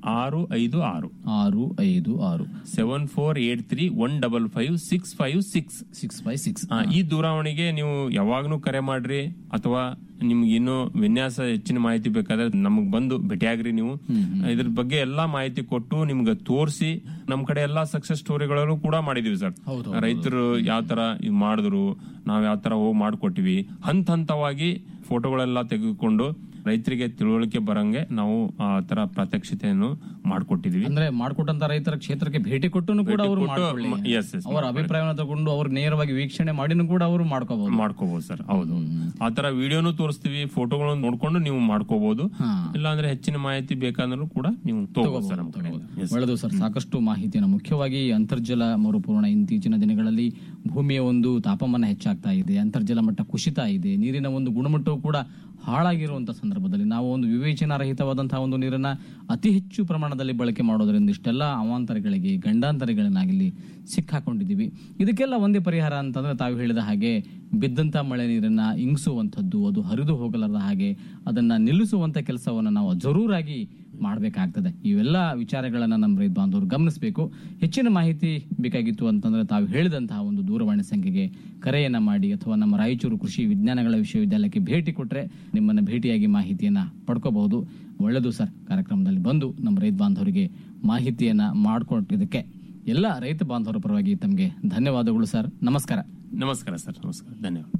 ಆರು ಐದು ಆರು ಆರು ಐದು ಆರು seven four eight three one double five six five six six by six ಈ ದೂರವಾಣಿಗೆ ನೀವು ಯಾವಾಗ್ಲೂ ಕರೆ ಮಾಡ್ರಿ ಅಥವಾ ನಿಮ್ಗೆ ಇನ್ನೂ ವಿನ್ಯಾಸ ಹೆಚ್ಚಿನ ಮಾಹಿತಿ ಬೇಕಾದ್ರೆ ನಮಗ್ ಬಂದು ಭೇಟಿಯಾಗ್ರಿ ನೀವು ಇದ್ರ ಬಗ್ಗೆ ಎಲ್ಲಾ ಮಾಹಿತಿ ಕೊಟ್ಟು ನಿಮ್ಗೆ ತೋರಿಸಿ ನಮ್ ಕಡೆ ಎಲ್ಲಾ ಸಕ್ಸಸ್ ಸ್ಟೋರಿಗಳನ್ನು ಕೂಡ ಮಾಡಿದೀವಿ ಸರ್ ರೈತರು ಯಾವ ತರ ಇದ್ ಮಾಡಿದ್ರು ನಾವ್ ಯಾವ ತರ ಹೋಗಿ ಮಾಡ್ಕೊಟ್ಟಿವಿ ಹಂತ ಹಂತವಾಗಿ ಫೋಟೋಗಳೆಲ್ಲ ತೆಗೆದುಕೊಂಡು ರೈತರಿಗೆ ತಿಳುವಳಿಕೆ ಬರಂಗೆ ನಾವು ಆ ತರ ಪ್ರಾತ್ಯಕ್ಷಿತೆಯನ್ನು ಮಾಡ್ಕೊಟ್ಟಿದೀವಿ ಅಂದ್ರೆ ಮಾಡ್ಕೊಟ್ಟಂತ ರೈತರ ಕ್ಷೇತ್ರಕ್ಕೆ ಭೇಟಿ ಕೊಟ್ಟು ಕೂಡ ಅವರು ಕೊಟ್ಟು, ಮಾಡ್ಕೊಳ್ಳಿ. ಮ- yes, yes, ಅವರ ಅಭಿಪ್ರಾಯವನ್ನು ತಗೊಂಡು ಅವ್ರು ನೇರವಾಗಿ ವೀಕ್ಷಣೆ ಮಾಡಿನೂ ಕೂಡ ಅವರು ಮಾಡ್ಕೋಬಹುದು ಮಾಡ್ಕೋಬಹುದು ಸರ್ ಹೌದು ಆ ತರ ವಿಡಿಯೋನು ತೋರಿಸ್ತೀವಿ ಫೋಟೋಗಳನ್ನು ನೋಡ್ಕೊಂಡು ನೀವು ಮಾಡ್ಕೋಬಹುದು ಇಲ್ಲಾಂದ್ರೆ ಹೆಚ್ಚಿನ ಮಾಹಿತಿ ಬೇಕಂದ್ರೂ ಕೂಡ ನೀವು ತಗೋಬಹುದು ಸರ್ ನಮ್ಮ ಕಡೆಯಿಂದ. Yes. ಒಳ್ಳೆದು ಸರ್ ಸಾಕಷ್ಟು ಮಾಹಿತಿಯನ್ನು ಮುಖ್ಯವಾಗಿ ಅಂತರ್ಜಲ ಮರುಪೂರ್ಣ ಇತ್ತೀಚಿನ ದಿನಗಳಲ್ಲಿ ಭೂಮಿಯ ಒಂದು ತಾಪಮಾನ ಹೆಚ್ಚಾಗ್ತಾ ಇದೆ ಅಂತರ್ಜಲ ಮಟ್ಟ ಕುಸಿತ ಇದೆ ನೀರಿನ ಒಂದು ಗುಣಮಟ್ಟವು ಕೂಡ ಹಾಳಾಗಿರುವಂತಹ ಸಂದರ್ಭದಲ್ಲಿ ನಾವು ಒಂದು ವಿವೇಚನಾರಹಿತವಾದಂತಹ ಒಂದು ನೀರನ್ನ ಅತಿ ಹೆಚ್ಚು ಪ್ರಮಾಣದಲ್ಲಿ ಬಳಕೆ ಮಾಡೋದ್ರಿಂದ ಇಷ್ಟೆಲ್ಲ ಅವಾಂತರಗಳಿಗೆ ಗಂಡಾಂತರಗಳನ್ನಾಗಲಿ ಸಿಕ್ಕಾಕೊಂಡಿದ್ದೀವಿ ಇದಕ್ಕೆಲ್ಲ ಒಂದೇ ಪರಿಹಾರ ಅಂತಂದ್ರೆ ತಾವು ಹೇಳಿದ ಹಾಗೆ ಬಿದ್ದಂತ ಮಳೆ ನೀರನ್ನ ಇಂಗಿಸುವಂಥದ್ದು ಅದು ಹರಿದು ಹೋಗಲಾರದ ಹಾಗೆ ಅದನ್ನ ನಿಲ್ಲಿಸುವಂತ ಕೆಲಸವನ್ನ ನಾವು ಜರೂರಾಗಿ ಮಾಡಬೇಕಾಗ್ತದೆ ಇವೆಲ್ಲ ವಿಚಾರಗಳನ್ನ ನಮ್ಮ ರೈತ ಬಾಂಧವರು ಗಮನಿಸಬೇಕು ಹೆಚ್ಚಿನ ಮಾಹಿತಿ ಬೇಕಾಗಿತ್ತು ಅಂತಂದ್ರೆ ತಾವು ಹೇಳಿದಂತಹ ಒಂದು ದೂರವಾಣಿ ಸಂಖ್ಯೆಗೆ ಕರೆಯನ್ನ ಮಾಡಿ ಅಥವಾ ನಮ್ಮ ರಾಯಚೂರು ಕೃಷಿ ವಿಜ್ಞಾನಗಳ ವಿಶ್ವವಿದ್ಯಾಲಯಕ್ಕೆ ಭೇಟಿ ಕೊಟ್ರೆ ನಿಮ್ಮನ್ನ ಭೇಟಿಯಾಗಿ ಮಾಹಿತಿಯನ್ನ ಪಡ್ಕೋಬಹುದು ಒಳ್ಳೆಯದು ಸರ್ ಕಾರ್ಯಕ್ರಮದಲ್ಲಿ ಬಂದು ನಮ್ಮ ರೈತ ಬಾಂಧವರಿಗೆ ಮಾಹಿತಿಯನ್ನ ಮಾಡಿಕೊಟ್ಟಿದ್ದಕ್ಕೆ ಎಲ್ಲ ರೈತ ಬಾಂಧವರ ಪರವಾಗಿ ತಮಗೆ ಧನ್ಯವಾದಗಳು ಸರ್ ನಮಸ್ಕಾರ ನಮಸ್ಕಾರ ಸರ್ ನಮಸ್ಕಾರ ಧನ್ಯವಾದ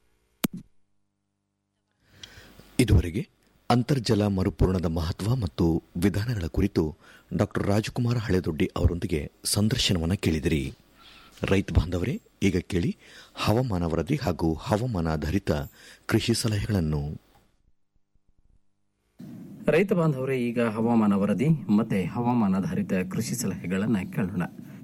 ಇದುವರೆಗೆ ಅಂತರ್ಜಲ ಮರುಪೂರಣದ ಮಹತ್ವ ಮತ್ತು ವಿಧಾನಗಳ ಕುರಿತು ಡಾಕ್ಟರ್ ರಾಜಕುಮಾರ ಹಳೆದೊಡ್ಡಿ ಅವರೊಂದಿಗೆ ಸಂದರ್ಶನವನ್ನು ಕೇಳಿದಿರಿ ರೈತ ಬಾಂಧವರೇ ಈಗ ಕೇಳಿ ಹವಾಮಾನ ವರದಿ ಹಾಗೂ ಹವಾಮಾನಾಧಾರಿತ ಕೃಷಿ ಸಲಹೆಗಳನ್ನು ರೈತ ಬಾಂಧವರೇ ಈಗ ಹವಾಮಾನ ವರದಿ ಮತ್ತೆ ಹವಾಮಾನಾಧಾರಿತ ಕೃಷಿ ಸಲಹೆಗಳನ್ನು ಕೇಳೋಣ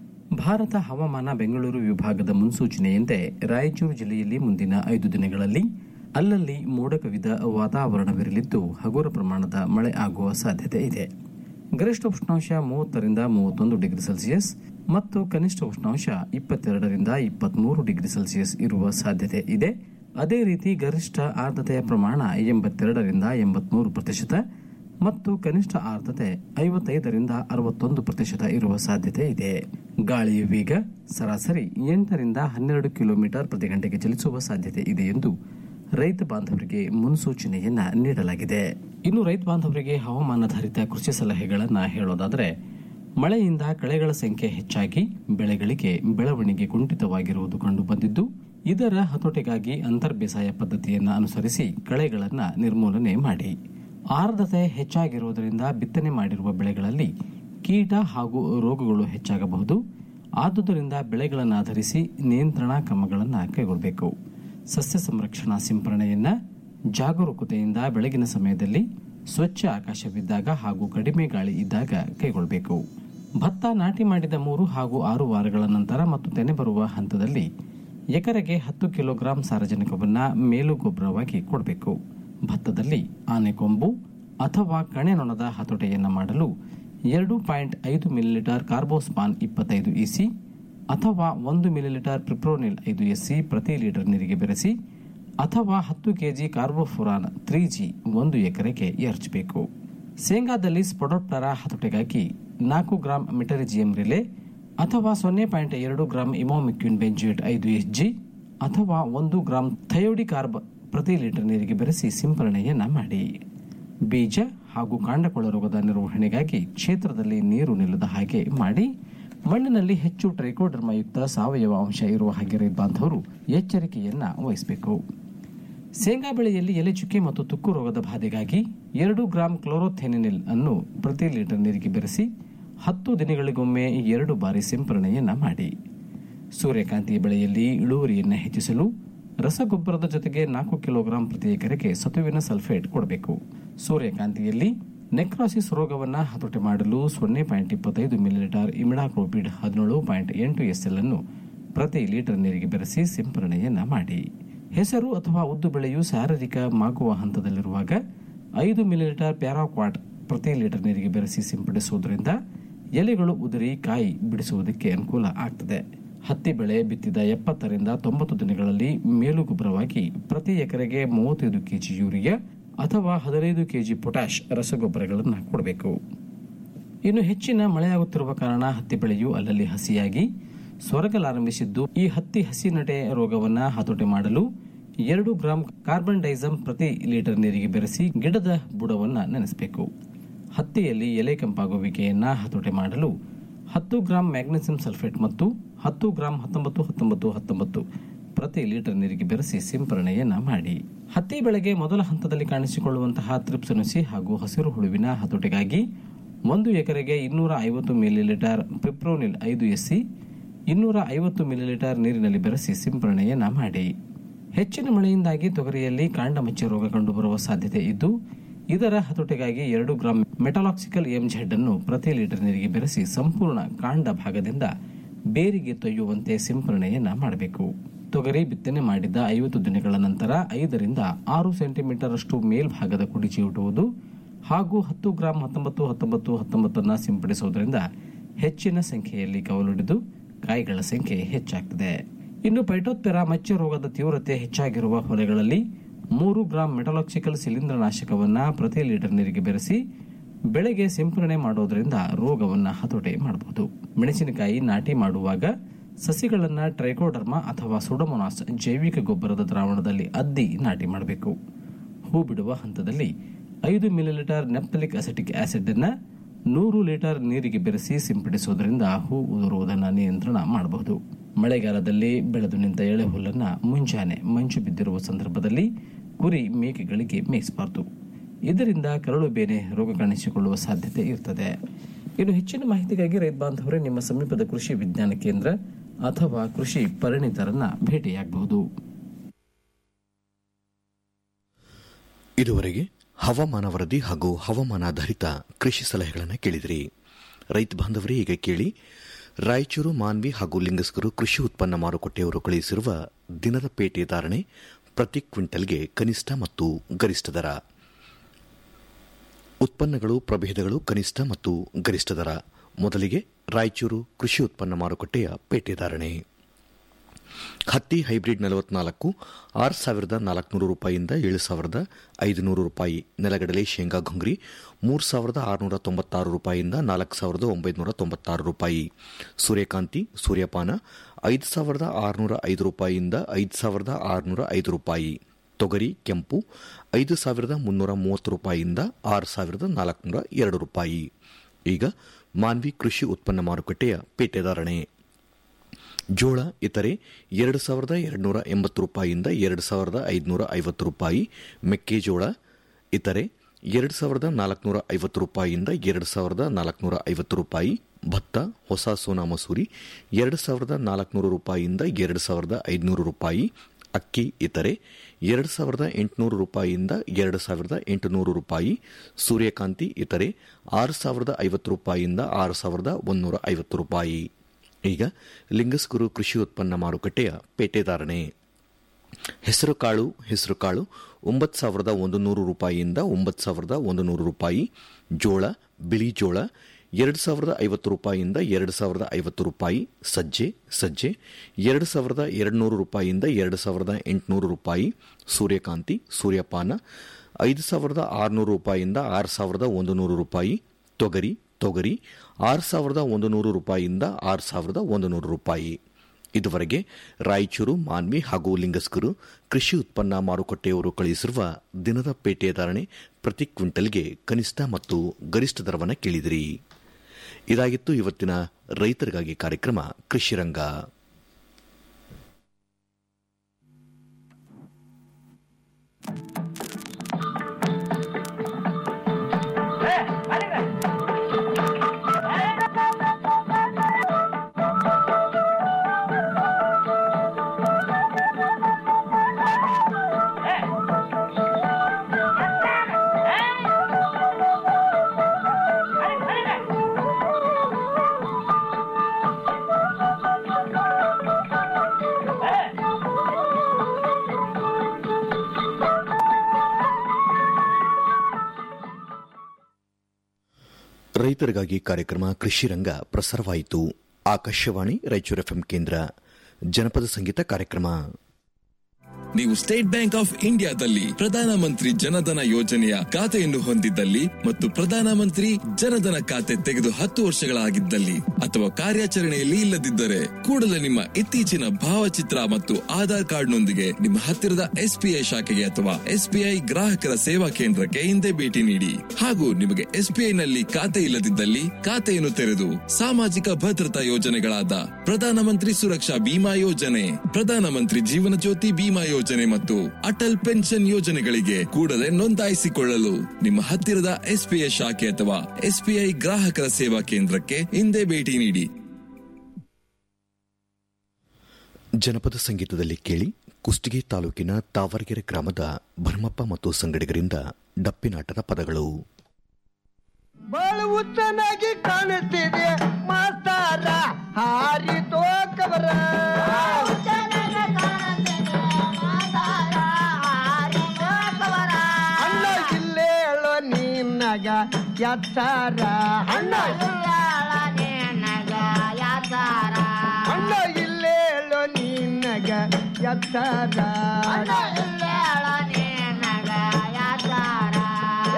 ಭಾರತ ಹವಾಮಾನ ಬೆಂಗಳೂರು ವಿಭಾಗದ ಮುನ್ಸೂಚನೆಯಂತೆ ರಾಯಚೂರು ಜಿಲ್ಲೆಯಲ್ಲಿ ಮುಂದಿನ ಐದು ದಿನಗಳಲ್ಲಿ ಅಲ್ಲಲ್ಲಿ ಮೋಡ ಕವಿದ ವಾತಾವರಣವಿರಲಿದ್ದು ಹಗುರ ಪ್ರಮಾಣದ ಮಳೆ ಆಗುವ ಸಾಧ್ಯತೆ ಇದೆ ಗರಿಷ್ಠ ಉಷ್ಣಾಂಶ ಮೂವತ್ತರಿಂದ ಮೂವತ್ತೊಂದು ಡಿಗ್ರಿ ಸೆಲ್ಸಿಯಸ್ ಮತ್ತು ಕನಿಷ್ಠ ಉಷ್ಣಾಂಶ ಇಪ್ಪತ್ತೆರಡರಿಂದ ಇಪ್ಪತ್ಮೂರು ಡಿಗ್ರಿ ಸೆಲ್ಸಿಯಸ್ ಇರುವ ಸಾಧ್ಯತೆ ಇದೆ ಅದೇ ರೀತಿ ಗರಿಷ್ಠ ಆರ್ದ್ರತೆಯ ಪ್ರಮಾಣ ಎಂಬತ್ತೆರಡರಿಂದ ಎಂಬತ್ಮೂರು ಪ್ರತಿಶತ ಮತ್ತು ಕನಿಷ್ಠ ಆರ್ದ್ರತೆ ಐವತ್ತೈದರಿಂದ ಅರವತ್ತೊಂದು ಪ್ರತಿಶತ ಇರುವ ಸಾಧ್ಯತೆ ಇದೆ ಗಾಳಿಯ ವೇಗ ಸರಾಸರಿ ಎಂಟರಿಂದ ಹನ್ನೆರಡು ಕಿಲೋಮೀಟರ್ ಪ್ರತಿ ಗಂಟೆಗೆ ಚಲಿಸುವ ಸಾಧ್ಯತೆ ಇದೆ ಎಂದು ರೈತ ಬಾಂಧವರಿಗೆ ಮುನ್ಸೂಚನೆಯನ್ನ ನೀಡಲಾಗಿದೆ ಇನ್ನು ರೈತ ಬಾಂಧವರಿಗೆ ಹವಾಮಾನಾಧಾರಿತ ಕೃಷಿ ಸಲಹೆಗಳನ್ನ ಹೇಳೋದಾದರೆ ಮಳೆಯಿಂದ ಕಳೆಗಳ ಸಂಖ್ಯೆ ಹೆಚ್ಚಾಗಿ ಬೆಳೆಗಳಿಗೆ ಬೆಳವಣಿಗೆ ಕುಂಠಿತವಾಗಿರುವುದು ಕಂಡುಬಂದಿದ್ದು ಇದರ ಹತೋಟಿಗಾಗಿ ಅಂತರ್ ಬೇಸಾಯ ಪದ್ಧತಿಯನ್ನು ಅನುಸರಿಸಿ ಕಳೆಗಳನ್ನ ನಿರ್ಮೂಲನೆ ಮಾಡಿ ಆರ್ದ್ರತೆ ಹೆಚ್ಚಾಗಿರುವುದರಿಂದ ಬಿತ್ತನೆ ಮಾಡಿರುವ ಬೆಳೆಗಳಲ್ಲಿ ಕೀಟ ಹಾಗೂ ರೋಗಗಳು ಹೆಚ್ಚಾಗಬಹುದು ಆದುದರಿಂದ ಬೆಳೆಗಳನ್ನು ಆಧರಿಸಿ ನಿಯಂತ್ರಣಾ ಕ್ರಮಗಳನ್ನು ಕೈಗೊಳ್ಳಬೇಕು ಸಸ್ಯ ಸಂರಕ್ಷಣಾ ಸಿಂಪರಣೆಯನ್ನ ಜಾಗರೂಕತೆಯಿಂದ ಬೆಳಗಿನ ಸಮಯದಲ್ಲಿ ಸ್ವಚ್ಛ ಆಕಾಶವಿದ್ದಾಗ ಹಾಗೂ ಕಡಿಮೆ ಗಾಳಿ ಇದ್ದಾಗ ಕೈಗೊಳ್ಳಬೇಕು ಭತ್ತ ನಾಟಿ ಮಾಡಿದ ಮೂರು ಹಾಗೂ ಆರು ವಾರಗಳ ನಂತರ ಮತ್ತು ತೆನೆ ಬರುವ ಹಂತದಲ್ಲಿ ಎಕರೆಗೆ ಹತ್ತು ಕಿಲೋಗ್ರಾಂ ಸಾರಜನಕವನ್ನ ಮೇಲು ಗೊಬ್ಬರವಾಗಿ ಕೊಡಬೇಕು ಭತ್ತದಲ್ಲಿ ಆನೆಕೊಂಬು ಅಥವಾ ಕಣೆನೊಣದ ಹತೋಟಿಯನ್ನು ಮಾಡಲು ಎರಡು ಪಾಯಿಂಟ್ ಐದು ಮಿಲಿಲೀಟರ್ ಕಾರ್ಬೋಸ್ಪಾನ್ ಇಪ್ಪತ್ತೈದು ಇಸಿ ಅಥವಾ ಒಂದು ಮಿಲಿಲೀಟರ್ ಪ್ರಿಪ್ರೋನಿಲ್ ಐದು ಎಸ್ಸಿ ಪ್ರತಿ ಲೀಟರ್ ನೀರಿಗೆ ಬೆರೆಸಿ ಅಥವಾ ಹತ್ತು ಕೆಜಿ ಕಾರ್ಬೋಫುರಾನ್ ತ್ರೀ ಜಿ ಒಂದು ಎಕರೆಗೆ ಎರಚಬೇಕು ಶೇಂಗಾದಲ್ಲಿ ಸ್ಪೊಡೋಪ್ಟರ ಹತೋಟಿಗಾಗಿ ನಾಲ್ಕು ಗ್ರಾಂ ಮಿಟರಿಜಿಯಂ ರಿಲೆ ಅಥವಾ ಸೊನ್ನೆ ಪಾಯಿಂಟ್ ಎರಡು ಗ್ರಾಂ ಇಮೋಮಿಕ್ಯೂನ್ ಬೆಂಜುಯೇಟ್ ಐದು ಎಸ್ ಜಿ ಅಥವಾ ಒಂದು ಗ್ರಾಂ ಥಯೋಡಿ ಕಾರ್ಬ್ ಪ್ರತಿ ಲೀಟರ್ ನೀರಿಗೆ ಬೆರೆಸಿ ಸಿಂಪರಣೆಯನ್ನ ಮಾಡಿ ಬೀಜ ಹಾಗೂ ಕಾಂಡಕೊಳ ರೋಗದ ನಿರ್ವಹಣೆಗಾಗಿ ಕ್ಷೇತ್ರದಲ್ಲಿ ನೀರು ನಿಲ್ಲದ ಹಾಗೆ ಮಾಡಿ ಮಣ್ಣಿನಲ್ಲಿ ಹೆಚ್ಚು ಟ್ರೈಕೋಡರ್ಮಯುಕ್ತ ಸಾವಯವ ಅಂಶ ಇರುವ ಹಾಗೆ ರೈತ ಬಾಂಧವರು ಎಚ್ಚರಿಕೆಯನ್ನ ವಹಿಸಬೇಕು ಶೇಂಗಾ ಬೆಳೆಯಲ್ಲಿ ಎಲೆ ಚುಕ್ಕೆ ಮತ್ತು ತುಕ್ಕು ರೋಗದ ಬಾಧೆಗಾಗಿ ಎರಡು ಗ್ರಾಂ ಕ್ಲೋರೋಥೆನಿನಿಲ್ ಅನ್ನು ಪ್ರತಿ ಲೀಟರ್ ನೀರಿಗೆ ಬೆರೆಸಿ ಹತ್ತು ದಿನಗಳಿಗೊಮ್ಮೆ ಎರಡು ಬಾರಿ ಸಿಂಪರಣೆಯನ್ನ ಮಾಡಿ ಸೂರ್ಯಕಾಂತಿ ಬೆಳೆಯಲ್ಲಿ ಇಳುವರಿಯನ್ನು ಹೆಚ್ಚಿಸಲು ರಸಗೊಬ್ಬರದ ಜೊತೆಗೆ ನಾಲ್ಕು ಕಿಲೋಗ್ರಾಂ ಪ್ರತಿ ಎಕರೆಗೆ ಸತುವಿನ ಸಲ್ಫೇಟ್ ಕೊಡಬೇಕು ಸೂರ್ಯಕಾಂತಿಯಲ್ಲಿ ನೆಕ್ರಾಸಿಸ್ ರೋಗವನ್ನು ಹತೋಟಿ ಮಾಡಲು ಸೊನ್ನೆ ಪಾಯಿಂಟ್ ಇಪ್ಪತ್ತೈದು ಮಿಲಿಲೀಟರ್ ಇಮಿಡಾಕ್ರೋಪಿಡ್ ಹದಿನೇಳು ಪಾಯಿಂಟ್ ಎಂಟು ಎಸ್ಎಲ್ ಅನ್ನು ಪ್ರತಿ ಲೀಟರ್ ನೀರಿಗೆ ಬೆರೆಸಿ ಸಿಂಪರಣೆಯನ್ನ ಮಾಡಿ ಹೆಸರು ಅಥವಾ ಉದ್ದು ಬೆಳೆಯು ಶಾರೀರಿಕ ಮಾಗುವ ಹಂತದಲ್ಲಿರುವಾಗ ಐದು ಮಿಲಿಲೀಟರ್ ಪ್ಯಾರಾಕ್ವಾಟ್ ಪ್ರತಿ ಲೀಟರ್ ನೀರಿಗೆ ಬೆರೆಸಿ ಸಿಂಪಡಿಸುವುದರಿಂದ ಎಲೆಗಳು ಉದುರಿ ಕಾಯಿ ಬಿಡಿಸುವುದಕ್ಕೆ ಅನುಕೂಲ ಆಗ್ತದೆ ಹತ್ತಿ ಬೆಳೆ ಬಿತ್ತಿದ ಎಪ್ಪತ್ತರಿಂದ ತೊಂಬತ್ತು ದಿನಗಳಲ್ಲಿ ಮೇಲು ಗೊಬ್ಬರವಾಗಿ ಪ್ರತಿ ಎಕರೆಗೆ ಮೂವತ್ತೈದು ಕೆಜಿ ಯೂರಿಯಾ ಅಥವಾ ಹದಿನೈದು ಕೆಜಿ ಪೊಟ್ಯಾಶ್ ರಸಗೊಬ್ಬರಗಳನ್ನು ಕೊಡಬೇಕು ಇನ್ನು ಹೆಚ್ಚಿನ ಮಳೆಯಾಗುತ್ತಿರುವ ಕಾರಣ ಹತ್ತಿ ಬೆಳೆಯು ಅಲ್ಲಲ್ಲಿ ಹಸಿಯಾಗಿ ಸೊರಗಲಾರಂಭಿಸಿದ್ದು ಈ ಹತ್ತಿ ಹಸಿ ನಟೆ ರೋಗವನ್ನ ಹತೋಟಿ ಮಾಡಲು ಎರಡು ಗ್ರಾಂ ಕಾರ್ಬನ್ ಡೈಸಮ್ ಪ್ರತಿ ಲೀಟರ್ ನೀರಿಗೆ ಬೆರೆಸಿ ಗಿಡದ ಬುಡವನ್ನ ನೆನೆಸಬೇಕು ಹತ್ತಿಯಲ್ಲಿ ಎಲೆ ಕೆಂಪಾಗುವಿಕೆಯನ್ನ ಹತೋಟಿ ಮಾಡಲು ಹತ್ತು ಗ್ರಾಂ ಮ್ಯಾಗ್ನೆಸಿಯಂ ಸಲ್ಫೇಟ್ ಮತ್ತು ಹತ್ತು ಗ್ರಾಂ ಹತ್ತೊಂಬತ್ತು ಹತ್ತೊಂಬತ್ತು ಹತ್ತೊಂಬತ್ತು ಪ್ರತಿ ಲೀಟರ್ ನೀರಿಗೆ ಬೆರೆಸಿ ಸಿಂಪರಣೆಯನ್ನ ಮಾಡಿ ಹತ್ತಿ ಬೆಳೆಗೆ ಮೊದಲ ಹಂತದಲ್ಲಿ ಕಾಣಿಸಿಕೊಳ್ಳುವಂತಹ ತ್ರಿಪ್ಸ್ ನುಸಿ ಹಾಗೂ ಹಸಿರು ಹುಳುವಿನ ಹತೋಟಿಗಾಗಿ ಒಂದು ಎಕರೆಗೆ ಇನ್ನೂರ ಐವತ್ತು ಮಿಲಿಲೀಟರ್ ಪಿಪ್ರೋನಿಲ್ ಐದು ಎಸ್ಸಿ ಇನ್ನೂರ ಐವತ್ತು ಮಿಲಿಲೀಟರ್ ನೀರಿನಲ್ಲಿ ಬೆರೆಸಿ ಸಿಂಪರಣೆಯನ್ನ ಮಾಡಿ ಹೆಚ್ಚಿನ ಮಳೆಯಿಂದಾಗಿ ತೊಗರಿಯಲ್ಲಿ ಕಾಂಡ ಮಚ್ಚೆ ರೋಗ ಕಂಡುಬರುವ ಸಾಧ್ಯತೆ ಇದ್ದು ಇದರ ಹತೋಟಿಗಾಗಿ ಎರಡು ಗ್ರಾಂ ಮೆಟಾಲಾಕ್ಸಿಕಲ್ ಎಂಜೆಡ್ ಅನ್ನು ಪ್ರತಿ ಲೀಟರ್ ನೀರಿಗೆ ಬೆರೆಸಿ ಸಂಪೂರ್ಣ ಕಾಂಡ ಭಾಗದಿಂದ ಬೇರಿಗೆ ತೊಯ್ಯುವಂತೆ ಸಿಂಪರಣೆಯನ್ನ ಮಾಡಬೇಕು ತೊಗರಿ ಬಿತ್ತನೆ ಮಾಡಿದ ಐವತ್ತು ದಿನಗಳ ನಂತರ ಐದರಿಂದ ಆರು ಸೆಂಟಿಮೀಟರ್ ಅಷ್ಟು ಮೇಲ್ಭಾಗದ ಕುಡಿ ಚಿವುಟುವುದು ಹಾಗೂ ಹತ್ತು ಗ್ರಾಂ ಹತ್ತೊಂಬತ್ತು ಹತ್ತೊಂಬತ್ತು ಹತ್ತೊಂಬತ್ತನ್ನ ಸಿಂಪಡಿಸುವುದರಿಂದ ಹೆಚ್ಚಿನ ಸಂಖ್ಯೆಯಲ್ಲಿ ಕವಲೊಡೆದು ಕಾಯಿಗಳ ಸಂಖ್ಯೆ ಹೆಚ್ಚಾಗ್ತದೆ ಇನ್ನು ಪೈಟೋತ್ಪೆರಾ ಮಚ್ಚೆ ರೋಗದ ತೀವ್ರತೆ ಹೆಚ್ಚಾಗಿರುವ ಹೊಲೆಗಳಲ್ಲಿ ಮೂರು ಗ್ರಾಂ ಮೆಟಲಾಕ್ಸಿಕಲ್ ಶಿಲೀಂಧ್ರನಾಶಕವನ್ನ ಪ್ರತಿ ಲೀಟರ್ ನೀರಿಗೆ ಬೆರೆಸಿ ಬೆಳೆಗೆ ಸಿಂಪರಣೆ ಮಾಡೋದ್ರಿಂದ ರೋಗವನ್ನ ಹತೋಟಿ ಮಾಡಬಹುದು ಮೆಣಸಿನಕಾಯಿ ನಾಟಿ ಮಾಡುವಾಗ ಸಸಿಗಳನ್ನ ಟ್ರೈಕೋಡರ್ಮಾ ಅಥವಾ ಸುಡಮೊನಾಸ್ ಜೈವಿಕ ಗೊಬ್ಬರದ ದ್ರಾವಣದಲ್ಲಿ ಅದ್ದಿ ನಾಟಿ ಮಾಡಬೇಕು ಹೂ ಬಿಡುವ ಹಂತದಲ್ಲಿ ಐದು ಮಿಲಿಲೀಟರ್ ನೆಪ್ತಲಿಕ್ ಅಸೆಟಿಕ್ ಆಸಿಡ್ ಅನ್ನ ನೂರು ಲೀಟರ್ ನೀರಿಗೆ ಬೆರೆಸಿ ಸಿಂಪಡಿಸುವುದರಿಂದ ಹೂ ಉದುರುವುದನ್ನು ನಿಯಂತ್ರಣ ಮಾಡಬಹುದು ಮಳೆಗಾಲದಲ್ಲಿ ಬೆಳೆದು ನಿಂತ ಎಳೆ ಹುಲ್ಲನ್ನ ಮುಂಜಾನೆ ಮಂಜು ಬಿದ್ದಿರುವ ಸಂದರ್ಭದಲ್ಲಿ ಕುರಿ ಮೇಕೆಗಳಿಗೆ ಮೇಯಿಸಬಾರದು ಇದರಿಂದ ಕರಳು ಬೇನೆ ರೋಗ ಕಾಣಿಸಿಕೊಳ್ಳುವ ಸಾಧ್ಯತೆ ಇರ್ತದೆ ಇನ್ನು ಹೆಚ್ಚಿನ ಮಾಹಿತಿಗಾಗಿ ರೈತ ಬಾಂಧವರೇ ನಿಮ್ಮ ಸಮೀಪದ ಕೃಷಿ ವಿಜ್ಞಾನ ಕೇಂದ್ರ ಅಥವಾ ಕೃಷಿ ಪರಿಣಿತರನ್ನ ಭೇಟಿಯಾಗಬಹುದು ಇದುವರೆಗೆ ಹವಾಮಾನ ವರದಿ ಹಾಗೂ ಹವಾಮಾನಾಧಾರಿತ ಕೃಷಿ ಸಲಹೆಗಳನ್ನು ಕೇಳಿದಿರಿ ರೈತ ಬಾಂಧವರೇ ಈಗ ಕೇಳಿ ರಾಯಚೂರು ಮಾನ್ವಿ ಹಾಗೂ ಲಿಂಗಸ್ಕರು ಕೃಷಿ ಉತ್ಪನ್ನ ಮಾರುಕಟ್ಟೆಯವರು ಕಳುಹಿಸಿರುವ ದಿನದ ಪೇಟೆ ಧಾರಣೆ ಪ್ರತಿ ಕ್ವಿಂಟಲ್ಗೆ ಕನಿಷ್ಠ ಮತ್ತು ಗರಿಷ್ಠ ದರ ಉತ್ಪನ್ನಗಳು ಪ್ರಭೇದಗಳು ಕನಿಷ್ಠ ಮತ್ತು ಗರಿಷ್ಠ ದರ ಮೊದಲಿಗೆ ರಾಯಚೂರು ಕೃಷಿ ಉತ್ಪನ್ನ ಮಾರುಕಟ್ಟೆಯ ಪೇಟೆ ಧಾರಣೆ ಹತ್ತಿ ಹೈಬ್ರಿಡ್ ನಲವತ್ನಾಲ್ಕು ಆರು ಸಾವಿರದ ನಾಲ್ಕುನೂರು ರೂಪಾಯಿಯಿಂದ ಏಳು ಸಾವಿರದ ಐದುನೂರು ರೂಪಾಯಿ ನೆಲಗಡಲೆ ಶೇಂಗಾ ಘುಂಗ್ರಿ ಮೂರು ಸಾವಿರದ ಆರುನೂರ ತೊಂಬತ್ತಾರು ರೂಪಾಯಿಯಿಂದ ನಾಲ್ಕು ಸಾವಿರದ ಒಂಬೈನೂರ ತೊಂಬತ್ತಾರು ರೂಪಾಯಿ ಸೂರ್ಯಕಾಂತಿ ಸೂರ್ಯಪಾನ ಐದು ಸಾವಿರದ ಆರುನೂರ ಐದು ರೂಪಾಯಿಯಿಂದ ಐದು ಸಾವಿರದ ಆರುನೂರ ಐದು ರೂಪಾಯಿ ತೊಗರಿ ಕೆಂಪು ಐದು ಸಾವಿರದ ಮುನ್ನೂರ ಮೂವತ್ತು ರೂಪಾಯಿಯಿಂದ ಆರು ಸಾವಿರದ ನಾಲ್ಕುನೂರ ಎರಡು ರೂಪಾಯಿ ಈಗ ಮಾನ್ವಿ ಕೃಷಿ ಉತ್ಪನ್ನ ಮಾರುಕಟ್ಟೆಯ ಪೇಟೆ ಧಾರಣೆ ಜೋಳ ಇತರೆ ಎರಡು ಸಾವಿರದ ಎರಡುನೂರ ಎಂಬತ್ತು ರೂಪಾಯಿಯಿಂದ ಎರಡು ಸಾವಿರದ ಐದುನೂರ ಐವತ್ತು ರೂಪಾಯಿ ಮೆಕ್ಕೆಜೋಳ ಇತರೆ ಎರಡು ಸಾವಿರದ ನಾಲ್ಕುನೂರ ಐವತ್ತು ರೂಪಾಯಿಯಿಂದ ಎರಡು ಸಾವಿರದ ನಾಲ್ಕುನೂರ ಐವತ್ತು ರೂಪಾಯಿ ಭತ್ತ ಹೊಸ ಸೋನಾ ಮಸೂರಿ ಎರಡು ಸಾವಿರದ ನಾಲ್ಕುನೂರು ರೂಪಾಯಿಯಿಂದ ಎರಡು ಸಾವಿರದ ಐದುನೂರು ರೂಪಾಯಿ ಅಕ್ಕಿ ಇತರೆ ಎರಡು ಸಾವಿರದ ಎಂಟುನೂರು ರೂಪಾಯಿಯಿಂದ ಎರಡು ಸಾವಿರದ ಎಂಟುನೂರು ರೂಪಾಯಿ ಸೂರ್ಯಕಾಂತಿ ಇತರೆ ಆರು ಸಾವಿರದ ಐವತ್ತು ರೂಪಾಯಿಯಿಂದ ಆರು ಸಾವಿರದ ಒಂದೂರ ಐವತ್ತು ರೂಪಾಯಿ ಈಗ ಲಿಂಗಸ್ಗುರು ಕೃಷಿ ಉತ್ಪನ್ನ ಮಾರುಕಟ್ಟೆಯ ಪೇಟೆ ಧಾರಣೆ ಹೆಸರುಕಾಳು ಹೆಸರುಕಾಳು ಒಂಬತ್ತು ಸಾವಿರದ ಒಂದು ನೂರು ರೂಪಾಯಿಯಿಂದ ಒಂಬತ್ತು ಸಾವಿರದ ಒಂದು ನೂರು ರೂಪಾಯಿ ಜೋಳ ಬಿಳಿ ಜೋಳ ಎರಡು ಸಾವಿರದ ಐವತ್ತು ರೂಪಾಯಿಯಿಂದ ಎರಡು ಸಾವಿರದ ಐವತ್ತು ರೂಪಾಯಿ ಸಜ್ಜೆ ಸಜ್ಜೆ ಎರಡು ಸಾವಿರದ ಎರಡು ನೂರು ರೂಪಾಯಿಯಿಂದ ಎರಡು ಸಾವಿರದ ಎಂಟುನೂರು ರೂಪಾಯಿ ಸೂರ್ಯಕಾಂತಿ ಸೂರ್ಯಪಾನ ಐದು ಸಾವಿರದ ಆರುನೂರು ರೂಪಾಯಿಯಿಂದ ಆರು ಸಾವಿರದ ಒಂದು ನೂರು ರೂಪಾಯಿ ತೊಗರಿ ತೊಗರಿ ಆರು ಸಾವಿರದ ಒಂದು ನೂರು ರೂಪಾಯಿಯಿಂದ ಆರು ಸಾವಿರದ ಒಂದು ನೂರು ರೂಪಾಯಿ ಇದುವರೆಗೆ ರಾಯಚೂರು ಮಾನ್ವಿ ಹಾಗೂ ಲಿಂಗಸ್ಕರು ಕೃಷಿ ಉತ್ಪನ್ನ ಮಾರುಕಟ್ಟೆಯವರು ಕಳುಹಿಸಿರುವ ದಿನದ ಪೇಟೆ ಧಾರಣೆ ಪ್ರತಿ ಕ್ವಿಂಟಲ್ಗೆ ಕನಿಷ್ಠ ಮತ್ತು ಗರಿಷ್ಠ ದರವನ್ನು ಕೇಳಿದಿರಿ ಇದಾಗಿತ್ತು ಇವತ್ತಿನ ರೈತರಿಗಾಗಿ ಕಾರ್ಯಕ್ರಮ ಕೃಷಿರಂಗ ರೈತರಿಗಾಗಿ ಕಾರ್ಯಕ್ರಮ ಕೃಷಿರಂಗ ಪ್ರಸಾರವಾಯಿತು ಆಕಾಶವಾಣಿ ರಾಯಚೂರು ಎಫ್ಎಂ ಕೇಂದ್ರ ಜನಪದ ಸಂಗೀತ ಕಾರ್ಯಕ್ರಮ ನೀವು ಸ್ಟೇಟ್ ಬ್ಯಾಂಕ್ ಆಫ್ ಇಂಡಿಯಾದಲ್ಲಿ ಪ್ರಧಾನಮಂತ್ರಿ ಜನಧನ ಯೋಜನೆಯ ಖಾತೆಯನ್ನು ಹೊಂದಿದ್ದಲ್ಲಿ ಮತ್ತು ಪ್ರಧಾನಮಂತ್ರಿ ಜನಧನ ಖಾತೆ ತೆಗೆದು ಹತ್ತು ವರ್ಷಗಳಾಗಿದ್ದಲ್ಲಿ ಅಥವಾ ಕಾರ್ಯಾಚರಣೆಯಲ್ಲಿ ಇಲ್ಲದಿದ್ದರೆ ಕೂಡಲೇ ನಿಮ್ಮ ಇತ್ತೀಚಿನ ಭಾವಚಿತ್ರ ಮತ್ತು ಆಧಾರ್ ಕಾರ್ಡ್ನೊಂದಿಗೆ ನಿಮ್ಮ ಹತ್ತಿರದ ಎಸ್ಬಿಐ ಶಾಖೆಗೆ ಅಥವಾ ಎಸ್ಬಿಐ ಗ್ರಾಹಕರ ಸೇವಾ ಕೇಂದ್ರಕ್ಕೆ ಹಿಂದೆ ಭೇಟಿ ನೀಡಿ ಹಾಗೂ ನಿಮಗೆ ಎಸ್ಬಿಐ ನಲ್ಲಿ ಖಾತೆ ಇಲ್ಲದಿದ್ದಲ್ಲಿ ಖಾತೆಯನ್ನು ತೆರೆದು ಸಾಮಾಜಿಕ ಭದ್ರತಾ ಯೋಜನೆಗಳಾದ ಪ್ರಧಾನಮಂತ್ರಿ ಸುರಕ್ಷಾ ಬಿಮಾ ಯೋಜನೆ ಪ್ರಧಾನಮಂತ್ರಿ ಜೀವನ ಜ್ಯೋತಿ ಬಿಮಾ ಯೋಜನೆ ಮತ್ತು ಅಟಲ್ ಪೆನ್ಷನ್ ಯೋಜನೆಗಳಿಗೆ ಕೂಡಲೇ ನೋಂದಾಯಿಸಿಕೊಳ್ಳಲು ನಿಮ್ಮ ಹತ್ತಿರದ ಎಸ್ಬಿಐ ಶಾಖೆ ಅಥವಾ ಎಸ್ಬಿಐ ಗ್ರಾಹಕರ ಸೇವಾ ಕೇಂದ್ರಕ್ಕೆ ಹಿಂದೆ ಭೇಟಿ ನೀಡಿ ಜನಪದ ಸಂಗೀತದಲ್ಲಿ ಕೇಳಿ ಕುಷ್ಟಗಿ ತಾಲೂಕಿನ ತಾವರಗೆರೆ ಗ್ರಾಮದ ಭರಮಪ್ಪ ಮತ್ತು ಸಂಗಡಿಗರಿಂದ ಡಪ್ಪಿನಾಟದ ಪದಗಳು ಬಾಳ ಉತ್ತನಾಗಿ ಕಾಣುತ್ತಿದೆ ಮಾಸ್ತಾರ ಹಾರಿ ತೋಕವರ ಅಣ್ಣ ಇಲ್ಲೇ ಹೇಳೋ ನಿನ್ನಗ ಎತ್ತಾರ ಅಣ್ಣ ಅಣ್ಣ ಇಲ್ಲೇ ಹೇಳೋ ನಿನ್ನಗ ಎತ್ತಾರ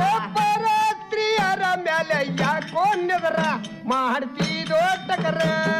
ಪರಾತ್ರಿಯರ ಮೇಲೆ ಯಾಕೋ ನೆದರ ಮಾಡ್ತೀದೋ ಟಕರ